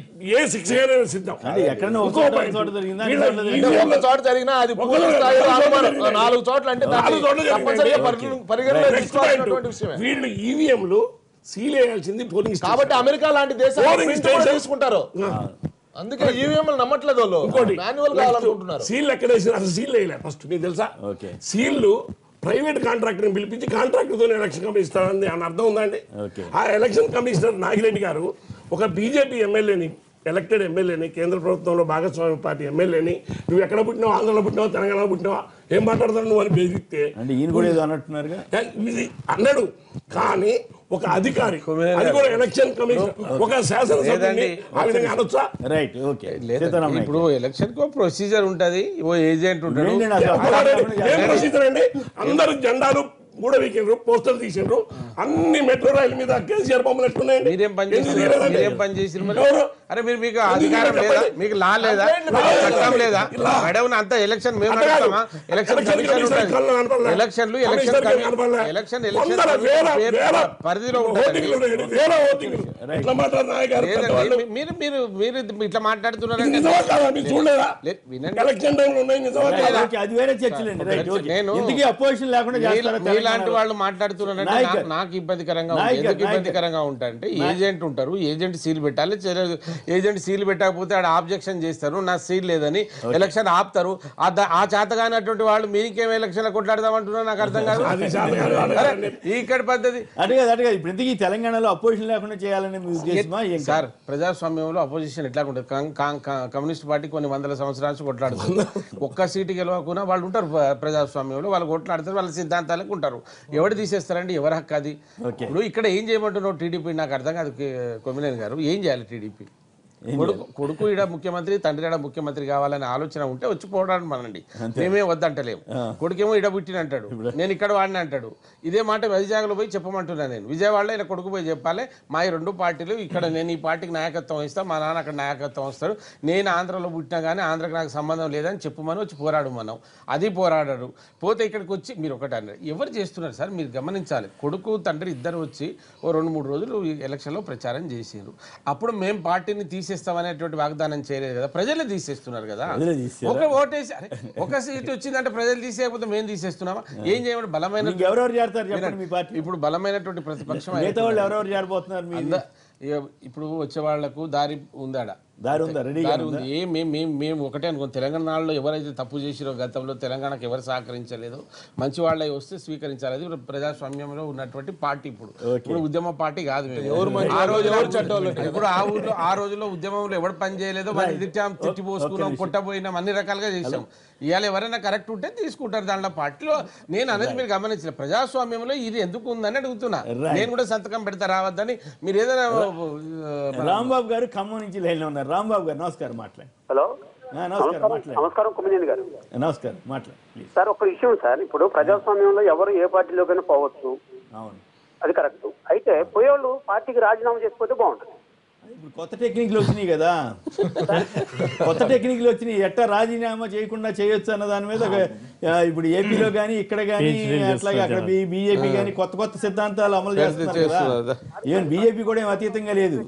S3: ఏ శిక్షగానే సిద్ధం
S1: అది ఎక్కడైనా ఒక
S3: ఇంకో
S1: చోట,
S3: point.
S1: ఒక చోట జరిగిందా?
S3: వీళ్ళ
S1: ఇంకో చోట
S4: అంటే
S3: ఈవీఎం
S4: ఒక్క చోట జరిగినా అది పూర్తి
S3: ఒక్క
S4: స్థాయిలో
S3: చోట
S4: అనుమానం.
S3: జరిగింది.
S4: నాలుగు చోట్ల అంటే దాన్ని
S3: నాలుగు చోట్ల జరిగింది.
S4: తప్పనిసరిగా
S3: ఓకే.
S4: పరిగణ- పరిగణలోకి
S3: నెక్స్ట్ పాయింట్
S4: తీసుకోవాల్సినటువంటి విషయమే
S3: వీళ్ళు ఈవీఎంలు సీల్ వేయాల్సింది పోలింగ్ స్టేషన్.
S4: కాబట్టి అమెరికా లాంటి దేశాలు
S3: Polling
S4: print కూడా
S3: station-
S4: తీసుకుంటారు అందుకే ఈవీఎంలు నమ్మట్లేదు వాళ్ళు
S3: ఇంకోటి
S4: మాన్యువల్ కావాలనుకుంటున్నారు
S3: సీల్ ఎక్కడ వేసిన అసలు సీల్ వేయలే ఫస్ట్ నీకు తెలుసా
S1: ఓకే.
S3: సీల్లు ప్రైవేట్ కాంట్రాక్టర్ పిలిపించి కాంట్రాక్టర్తో ఎలక్షన్ కమిషన్ ఇస్తారని అని అర్థం ఉందండి
S1: ఓకే.
S3: ఆ ఎలక్షన్ కమిషనర్ నాగిరెడ్డి గారు ఒక బీజేపీ ఎమ్మెల్యేని ఎలక్టెడ్ ఎమ్మెల్యేని కేంద్ర ప్రభుత్వంలో భాగస్వామ్య పార్టీ ఎమ్మెల్యేని నువ్వు ఎక్కడ పుట్టినావు ఆంధ్రలో పుట్టినావా తెలంగాణలో పుట్టినావా ఏం మాట్లాడతావు నువ్వు అని బెదిరిస్తే
S1: అంటే ఈయన కూడా ఏదో అన్నట్టున్నారుగా
S3: ఏ, ఇది అన్నాడు కానీ ఒక అధికారి అది కూడా ఎలక్షన్ కమిషన్ ఒక శాసనసభ్యుని
S7: లేదండి.
S3: ఆ విధంగా అనొచ్చా
S1: రైట్ ఓకే
S7: లేదండి.
S1: సీతారాం నాయక్.
S7: ఇప్పుడు ఎలక్షన్ కు ప్రొసీజర్ ఉంటది ఓ ఏజెంట్ ఉంటాడు
S1: ఏంటి నా అసలు అర్థం
S3: అలాగే
S1: కాకుండా
S3: ఏం ప్రొసీజర్ అండి అందరు జెండాలు కూడా వీకిండ్రు పోస్టర్లు తీసిండ్రు అన్ని మెట్రో రైలు మీద కేసీఆర్ బొమ్మలు ఎట్టున్నాయండి
S7: మీరేం పని
S3: ఎందుకు
S7: చేస్తున్నారు
S3: తీయలేదండి?
S7: మీరేం పని చేసిన మరి
S3: ఎవరు?
S7: అరే మీరు మీకు
S3: ఎందుకు
S7: అధికారం
S3: తీయలేదు
S7: లేదా
S3: చెప్పండి.
S7: మీకు లా లేదా చట్టం లేదా మేడం అంతా ఎలక్షన్ మేము
S3: అట్లా కాదు.
S7: నడుస్తామా ఎలక్షన్
S3: ఎలక్షన్
S7: కమిషన్
S3: కమిషన్
S7: ఉంటుంది
S3: కళ్ళు కనపడలే.
S7: ఎలక్షన్లు
S3: కమిషన్
S7: ఎలక్షన్
S3: కళ్ళు
S7: కమి-
S3: కనపడలే.
S7: ఎలక్షన్
S3: వందల
S7: ఎలక్షన్
S3: వేల
S7: పేరు
S3: వేల
S7: పరిధిలో ఉంటుంది
S3: ఓటింగ్లు ఉన్నాయండి. వేల ఓటింగ్లు. ఎట్లా మాట్లాడుతున్నారు నాయక్ గారు పెద్దవాళ్ళు?
S7: లేదండి మీరు మీరు మీరు ఇట్లా
S3: ఇది
S7: మాట్లాడుతున్నారంటే
S3: నిజమా కాదా? మీరు చూడలేదా?
S7: లే- వినండి.
S3: ఎలక్షన్ టైంలో ఉన్నాయి నిజమా కాదా?
S1: ఓకే, అది వేరే చర్చలండి రైట్ ఓకే
S7: నేను-
S1: ఇంతకీ అపోజిషన్ లేకుండా
S7: మీ-
S1: చేస్తారా
S7: మీలాంటి
S1: తెలంగాణలో?
S7: వాళ్ళు మాట్లాడుతున్నారంటే
S1: నాయక్
S7: నా- నాకు ఇబ్బందికరంగా ఉంది
S1: నాయక్
S7: ఎందుకు
S1: నాయక్
S7: ఇబ్బందికరంగా ఉంటారంటే ఏజెంట్ ఉంటారు ఏజెంట్ సీల్ పెట్టాలి చెర- ఏజెంట్ సీల్ పెట్టకపోతే ఆడ ఆబ్జెక్షన్ చేస్తారు నా సీల్ లేదని ఎలక్షన్ ఆపుతారు ఆ ద- ఆ చేతగానటువంటి వాళ్ళు మీకేం ఎలక్షన్ కొట్లాడదామంటున్నారు నాకు అర్థం కాదు
S3: అది చాలా కాదు,
S7: అరే,
S3: అడగాలండి.
S7: ఈ ఇక్కడ పద్ధతి
S1: అటు కాదు అటు కాదు ఇప్పుడు ఇంతకీ తెలంగాణలో అపోజిషన్ లేకుండా చేయాలనే మీ ఉద్దేశమా ఏం
S7: సార్ ప్రజాస్వామ్యంలో అపోజిషన్ ఎట్లా ఉంటుంది కాం- కాం- కాం- కమ్యూనిస్ట్ పార్టీ కొన్ని వందల సంవత్సరాల నుంచి కొట్లాడుతుంది ఒక్క సీటు గెలవకుండా వాళ్ళు ఉంటారు ప్ర- ప్రజాస్వామ్యంలో వాళ్ళు కొట్లాడతారు వాళ్ళ సిద్ధాంతాలకు ఉంటారు ఎవరు తీసేస్తారండి ఎవరి హక్కు అది ఇప్పుడు ఇక్కడ ఏం చేయమంటున్నావు టీడీపీ నాకు అర్థం కాదు కే- కొమ్మినేని గారు ఏం చేయాలి టీడీపీ కొడుకు కొడుకు ఈడ ముఖ్యమంత్రి తండ్రి ఈడ ముఖ్యమంత్రి కావాలనే ఆలోచన ఉంటే వచ్చి పోవడానికి మనండి మేమే వద్దంటలేము కొడుకేమో ఈడ పుట్టిన అంటాడు నేను ఇక్కడ వాడిని అంటాడు ఇదే మాట వైజాగ్లో పోయి చెప్పమంటున్నా నేను విజయవాడలో ఈయన కొడుకు పోయి చెప్పాలి మా ఈ రెండు పార్టీలు ఇక్కడ నేను ఈ పార్టీకి నాయకత్వం వస్తా మా నాన్న అక్కడ నాయకత్వం వస్తాడు నేను ఆంధ్రలో పుట్టినా కానీ ఆంధ్రకు నాకు సంబంధం లేదని చెప్పమని వచ్చి పోరాడు మనం అది పోరాడారు పోతే ఇక్కడికి వచ్చి మీరు ఒకటి అన్నారు ఎవరు చేస్తున్నారు సార్ మీరు గమనించాలి కొడుకు తండ్రి ఇద్దరు వచ్చి ఓ రెండు మూడు రోజులు ఈ ఎలక్షన్లో ప్రచారం చేసిండ్రు అప్పుడు మేము పార్టీని తీసేస్తామనేటువంటి వాగ్దానం చేయలేదు కదా ప్రజలే తీసేస్తున్నారు కదా
S1: ప్రజలే తీసేశారా?
S7: ఒక ఓటేసి అరే, ఒక సీట్ వచ్చిందంటే ప్రజలు తీసేయకపోతే మేము తీసేస్తున్నామా ఏం చేయమంటే బలమైన
S1: ఎవరెవరు చేరతారు చెప్పండి మీ పార్టీ
S7: ఇప్పుడు బలమైనటువంటి ప్రతిపక్షం
S1: మిగతా వాళ్ళు ఎవరెవరు చేరబోతున్నారు మీ
S7: అంద- ఇక ఇప్పుడు వచ్చే వాళ్లకు దారి ఉందాడ
S1: దారి ఉందా రెడీగా
S7: దారి ఉంది ఏం మేము మేము మేము ఒకటే అనుకోం తెలంగాణలో ఎవరైతే తప్పు చేసిరో గతంలో తెలంగాణకు ఎవరు సహకరించలేదో మంచి వాళ్ళే వస్తే స్వీకరించాలి అది ప్రజాస్వామ్యంలో ఉన్నటువంటి పార్టీ ఇప్పుడు ఇప్పుడు ఉద్యమ పార్టీ కాదు మేము. ఆ రోజులో ఇప్పుడు ఆ ఊర్లో ఆ రోజుల్లో ఉద్యమంలో ఎవరు పని చేయలేదో మనం తిట్టాం తిట్టి పోసుకున్నాం కొట్టబోయినాం అన్ని రకాలుగా చేసాం ఇవాళ ఎవరైనా కరెక్ట్ ఉంటే తీసుకుంటారు దాంట్లో పార్టీలో నేను అనేది మీరు గమనించిన ప్రజాస్వామ్యంలో ఇది ఎందుకు ఉందని అడుగుతున్నా నేను కూడా సంతకం పెడతా రావద్దని మీరు ఏదైనా ఆ,
S1: రాంబాబు గారు ఖమ్మం నుంచి లైన్లో ఉన్నారు రాంబాబు గారు నమస్కారం మాట్లాడండి
S5: హలో
S1: ఆ, నమస్కారం మాట్లాడండి
S8: నమస్కారం కుమ్మనేని గారు
S1: నమస్కారం మాట్లాడండి ప్లీజ్
S8: సార్ ఒక విషయం సార్ ఇప్పుడు ప్రజాస్వామ్యంలో ఎవరు ఏ పార్టీలోకైనా పోవచ్చు
S1: అవును
S8: అది కరెక్ట్ అయితే పోయేవాళ్ళు పార్టీకి రాజీనామా చేసిపోతే బాగుంటుంది
S1: ఇప్పుడు కొత్త టెక్నిక్లు వచ్చినాయి కదా కొత్త టెక్నిక్లు వచ్చినాయి ఎట్టా రాజీనామా చేయకుండా చేయొచ్చు అన్న దాని మీద ఒక, ఆ, ఇప్పుడు ఏపీలో కానీ ఇక్కడ కానీ
S2: PhD
S1: అట్లాగే అక్కడ బీజేపీ కానీ కొత్త కొత్త సిద్ధాంతాలు అమలు చేస్తున్నారు
S7: చేస్తున్నారు
S1: కదా ఏం బీజేపీ కూడా ఏం అతీతంగా లేదు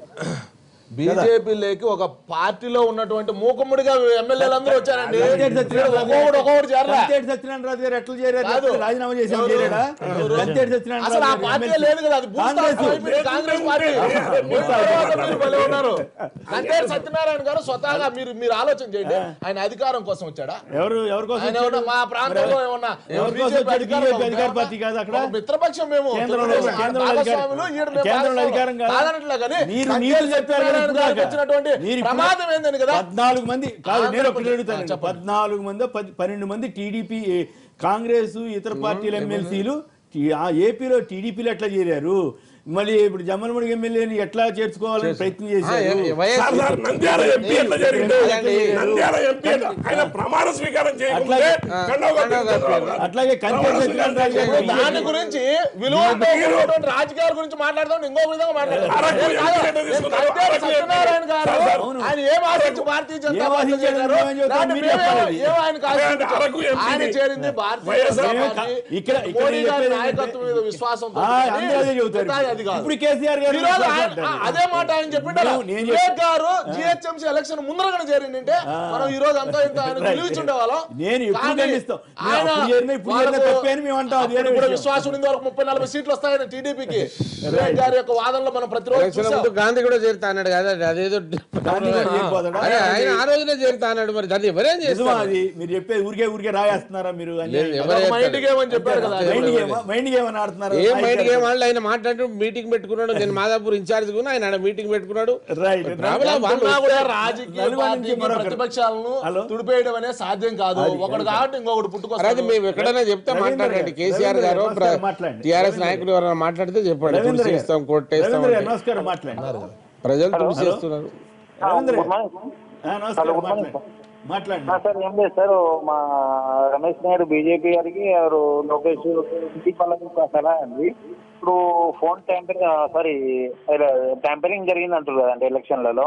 S4: బీజేపీ లేకి ఒక పార్టీలో ఉన్నటువంటి మూకుమ్ముడిగా ఎమ్మెల్యేలు అందరూ వచ్చారండి
S1: కంతేటి సత్యనారాయణ రాజు
S4: ఒక్కొక్కడు ఒక్కొక్కడు చేరలా
S1: కంతేటి సత్యనారాయణ రాజు గారు ఎట్లా చేరారు
S4: కాదు.
S1: ఎట్లా రాజీనామా చేసి
S4: ఎవరు?
S1: చేయలేడా
S4: ఎవరు?
S1: కంతేటి సత్యనారాయణ
S4: అసలు ఆ
S1: రాజు గారు
S4: పార్టీ
S1: ఎమ్మెల్సీ.
S4: లేదు కదా అది భూస్థాపితం
S1: కాంగ్రెస్
S4: అయిపోయింది కాంగ్రెస్ పార్టీ మీరు భలే ఉన్నారు కంటేరు సత్యనారాయణ గారు స్వతహాగా మీరు మీరు ఆలోచన చేయండి ఆయన అధికారం కోసం వచ్చాడా
S1: ఎవరు ఎవరి కోసం
S4: ఆయన ఏమన్నా మా ప్రాంతంలో ఏమన్నా
S1: ఎవరి కోసం
S4: BJP
S1: వచ్చాడు?
S4: అధికారంలో
S1: BJP అధికార
S4: ఉందా?
S1: పార్టీ కాదు అక్కడ?
S4: ఒక మిత్రపక్షం మేము
S1: కేంద్రంలో-
S4: తెలుగుదేశం
S1: కేంద్రంలో
S4: భాగస్వాములు,
S1: అధికారం-
S4: ఈడ మేము
S1: కేంద్రంలో అధికారం కాదా?
S4: కాదనట్లే కానీ
S1: మీరు
S4: కంటేరు
S1: నీతులు చెప్పారు కదా
S4: సత్యనారాయణ
S1: ఇప్పుడు
S4: గారికి
S1: దాకా.
S4: వచ్చినటువంటి
S1: మీరు ఇప్పుడు
S4: ప్రమాదం ఏందని కదా
S1: పద్నాలుగు మంది కాదు నేను ఒకటి
S4: ఆంధ్రప్రదేశ్
S1: అడుగుతాను
S4: చెప్పండి.
S1: పద్నాలుగు మంది పది- పన్నెండు మంది టీడీపీ కాంగ్రెస్ ఇతర పార్టీల ఎమ్మెల్సీలు ఆ ఏపీలో టీడీపీలో ఎట్లా చేరారు మళ్ళీ ఇప్పుడు జమ్మలమూడి ఎమ్మెల్యేని ఎట్లా చేర్చుకోవాలని ప్రయత్నం చేశారు
S3: సార్, సార్, నంద్యాల ఎంపీ ఎట్లా జరిగింది
S7: అదండి.
S3: నంద్యాల ఎంపీ ఎట్లా? ఆయన ప్రమాణ స్వీకారం చేయకుంటే కండవ కప్పించారు.
S1: అట్లాగే కంటెంట్ సత్యనారాయణ రాజు గారు
S4: దాని గురించి విలువలతో కూడినటువంటి రాజకీయాల గురించి మాట్లాడదాం ఇంకో విధంగా మాట్లాడదాం
S3: అరకు
S4: నేను కాదు,
S3: ఎంపీ ఎట్లా
S4: నేను
S3: తీసుకున్నారు?
S4: కంటేరు
S3: అరకు ఎంపీ.
S4: సత్యనారాయణ గారు
S1: అవును.
S4: ఆయన ఏం ఆశించి భారతీయ జనతా
S1: ఏం
S4: పార్టీ
S1: ఆశించాడు?
S4: చేశారు
S1: ఏమని చెబుతారు?
S4: దాన్ని
S1: మీరు
S4: మేమే-
S1: చెప్పాలి.
S4: ఏం ఆయనకు
S3: ఆయన అరకు
S4: ఆశించారు?
S3: ఎంపీని.
S4: ఆయన చేరింది భారతీయ
S3: వైఎస్ఆర్
S4: జనతా
S1: మేము
S4: పార్టీ
S1: ఇక్కడ- ఇక్కడ
S4: మోడీ గారి
S1: చెప్పేది
S4: నాయకత్వం మీద విశ్వాసంతో
S1: ఆ, అందరూ అదే చెబుతారు
S4: మిగతాది అది కాదు
S1: ఇప్పుడు కేసీఆర్ గారు
S4: ఈ రోజు ఆయన-
S1: మాట్లాడారు.
S4: ఆ, అదే మాట ఆయన చెప్పిండారు
S1: నేను- నేను
S4: వివేక్ గారు జిహెచ్ఎంసీ ఎలక్షన్ ముందరగానే చేరిందంటే మనం ఈ రోజు అంతా ఇంత ఆయన
S1: Right.
S4: గెలిచిండే వాళ్ళం
S1: నేను ఎప్పుడు
S4: కానీ
S1: ఖండిస్తాం. మేము
S4: ఆయన
S1: అప్పుడు చేరినా, ఇప్పుడు చేరినా
S4: వాళ్ళకు-
S1: తప్పే అని మేము అంటాం. అది వేరే
S4: అప్పుడు కూడా
S1: విషయం.
S4: విశ్వాసం ఉంది వరకు ముప్పై నలభై సీట్లు వస్తాయని టీడీపీకి వివేక్ గారి యొక్క వాదనలో మనం ప్రతిరోజు
S7: ఎలక్షన్
S4: చూసాం.
S7: ముందు గాంధీ కూడా చేరుతా అన్నాడు కదా అదేదో
S1: గాంధీ కూడా చేరిపోతాడా?
S7: అరే, ఆయన ఆ రోజునే చేరుతా అన్నాడు మరి దాన్ని ఎవరేం
S1: నిజమా
S7: చేస్తారు
S1: అది మీరు చెప్పేది ఊరికే ఊరికే రాయేస్తున్నారా మీరు అని
S7: లేదు, ఎవరు
S4: అదొక మైండ్
S7: చేస్తారు?
S4: గేమ్ అని చెప్పారు కదా
S1: మైండ్ గేమ్ మైండ్ గేమ్ అని ఆడుతున్నారు
S7: ఏం మైండ్ గేమ్ వాళ్ళు ఆయన మాట్లాడుతూ మీటింగ్ పెట్టుకున్నాడు నేను మాదాపూర్ ఇన్ఛార్జ్ కూడా ఆయన మీటింగ్ పెట్టుకున్నాడు
S1: రైట్
S7: రావులా వాళ్ళు
S4: ఉన్నా కూడా రాజకీయ
S1: నలుగురు నుంచి
S4: పార్టీకి
S1: మరొకరు.
S4: ప్రతిపక్షాలను
S1: హలో.
S4: తుడిపేయడం అనేది సాధ్యం కాదు ఒకటి కాబట్టి ఇంకొకటి
S7: అరే అది
S4: పుట్టుకొస్తుంది
S7: మేము ఎక్కడైనా చెప్తే
S1: రవీంద్ర
S7: మాట్లాడండి
S1: గారు,
S7: కేసీఆర్
S1: రవీంద్ర
S7: గారు
S1: గారు, నమస్కారం, మాట్లాడండి.
S7: టిఆర్ఎస్
S1: రవీంద్ర
S7: నాయకులు ఎవరైనా మాట్లాడితే చెప్పండి
S1: రవీంద్ర
S7: తుడిసి
S1: గారు,
S7: ఇస్తాం కొట్టేస్తాం
S1: రవీంద్ర గారు,
S7: అంటే.
S1: నమస్కారం మాట్లాడండి
S7: ప్రజలు తుడిసి ఇస్తున్నారు
S1: రవీంద్ర
S9: గుడ్
S1: గారు,
S9: మార్నింగ్
S1: ఆ, నమస్కారం మాట్లాడండి మాట్లాడండి
S9: సార్ ఏం లేదు సార్ మా రమేష్ నాయుడు బీజేపీ గారికి ఎవరు లోకేష్ ఇంటికి వాళ్ళకి ఒక సలహా అండి ఇప్పుడు ఫోన్ ట్యాంపరింగ్ సారీ ట్యాంపరింగ్ జరిగింది అంటారు కదండి ఎలక్షన్లలో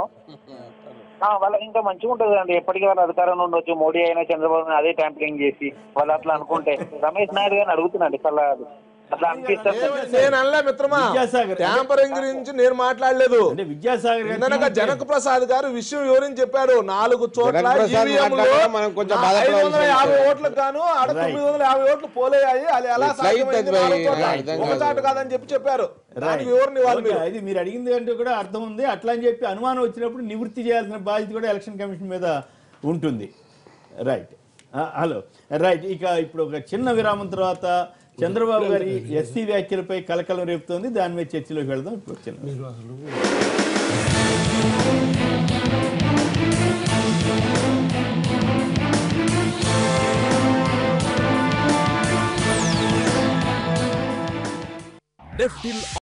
S9: ఆ, వాళ్ళకి ఇంకా మంచిగా ఉంటుంది అండి ఎప్పటికీ వాళ్ళ అధికారంలో ఉండొచ్చు మోడీ అయినా చంద్రబాబు నాయుడు అదే ట్యాంపరింగ్ చేసి వాళ్ళు అట్లా అనుకుంటే రమేష్ నాయుడు గారిని అడుగుతున్నాండి సలహా అది. అట్లా అనిపిస్తుంది
S4: నేను- నేను అనలే మిత్రమా
S1: విద్యాసాగర్.
S4: ట్యాంపరింగ్ గురించి నేను మాట్లాడలేదు
S1: అంటే విద్యాసాగర్ గారు
S4: ఇందనక జనక ప్రసాద్ గారు విషయం వివరించి చెప్పారు నాలుగు చోట్ల
S7: జనక ప్రసాద్
S4: EVM లో
S7: మాట్లాడడం మనం కొంచెం
S4: ఐదు
S7: బాధపడాల్సిన
S4: వందల యాభై
S7: విషయం.
S4: ఓట్లకు గాను ఆడ
S1: Right.
S4: తొమ్మిది వందల యాభై ఓట్లు పోలేయాయి అది ఎలా
S7: ఎట్లా
S4: సాధ్యమైంది
S7: అవుతుంది
S4: నాలుగు
S7: భయ్?
S4: చోట్ల?
S7: అర్థం
S4: ఒక
S7: కాదు.
S4: చాటు కాదని చెప్పి చెప్పారు దానికి
S1: రైట్.
S4: వివరణ ఇవ్వాలి
S1: ఓకే,
S4: మీరు
S1: అది మీరు అడిగింది అంటే కూడా అర్థం ఉంది అట్లా అని చెప్పి అనుమానం వచ్చినప్పుడు నివృత్తి చేయాల్సిన బాధ్యత కూడా ఎలక్షన్ కమిషన్ మీద ఉంటుంది రైట్ ఆ, హలో రైట్ ఇక ఇప్పుడు ఒక చిన్న విరామం తర్వాత చంద్రబాబు గారి ఎస్సీ వ్యాఖ్యలపై కలకలం రేపుతోంది దాని మీద చర్చలోకి వెళ్దాం ఇప్పుడు చిన్న
S10: డెఫ్టిల్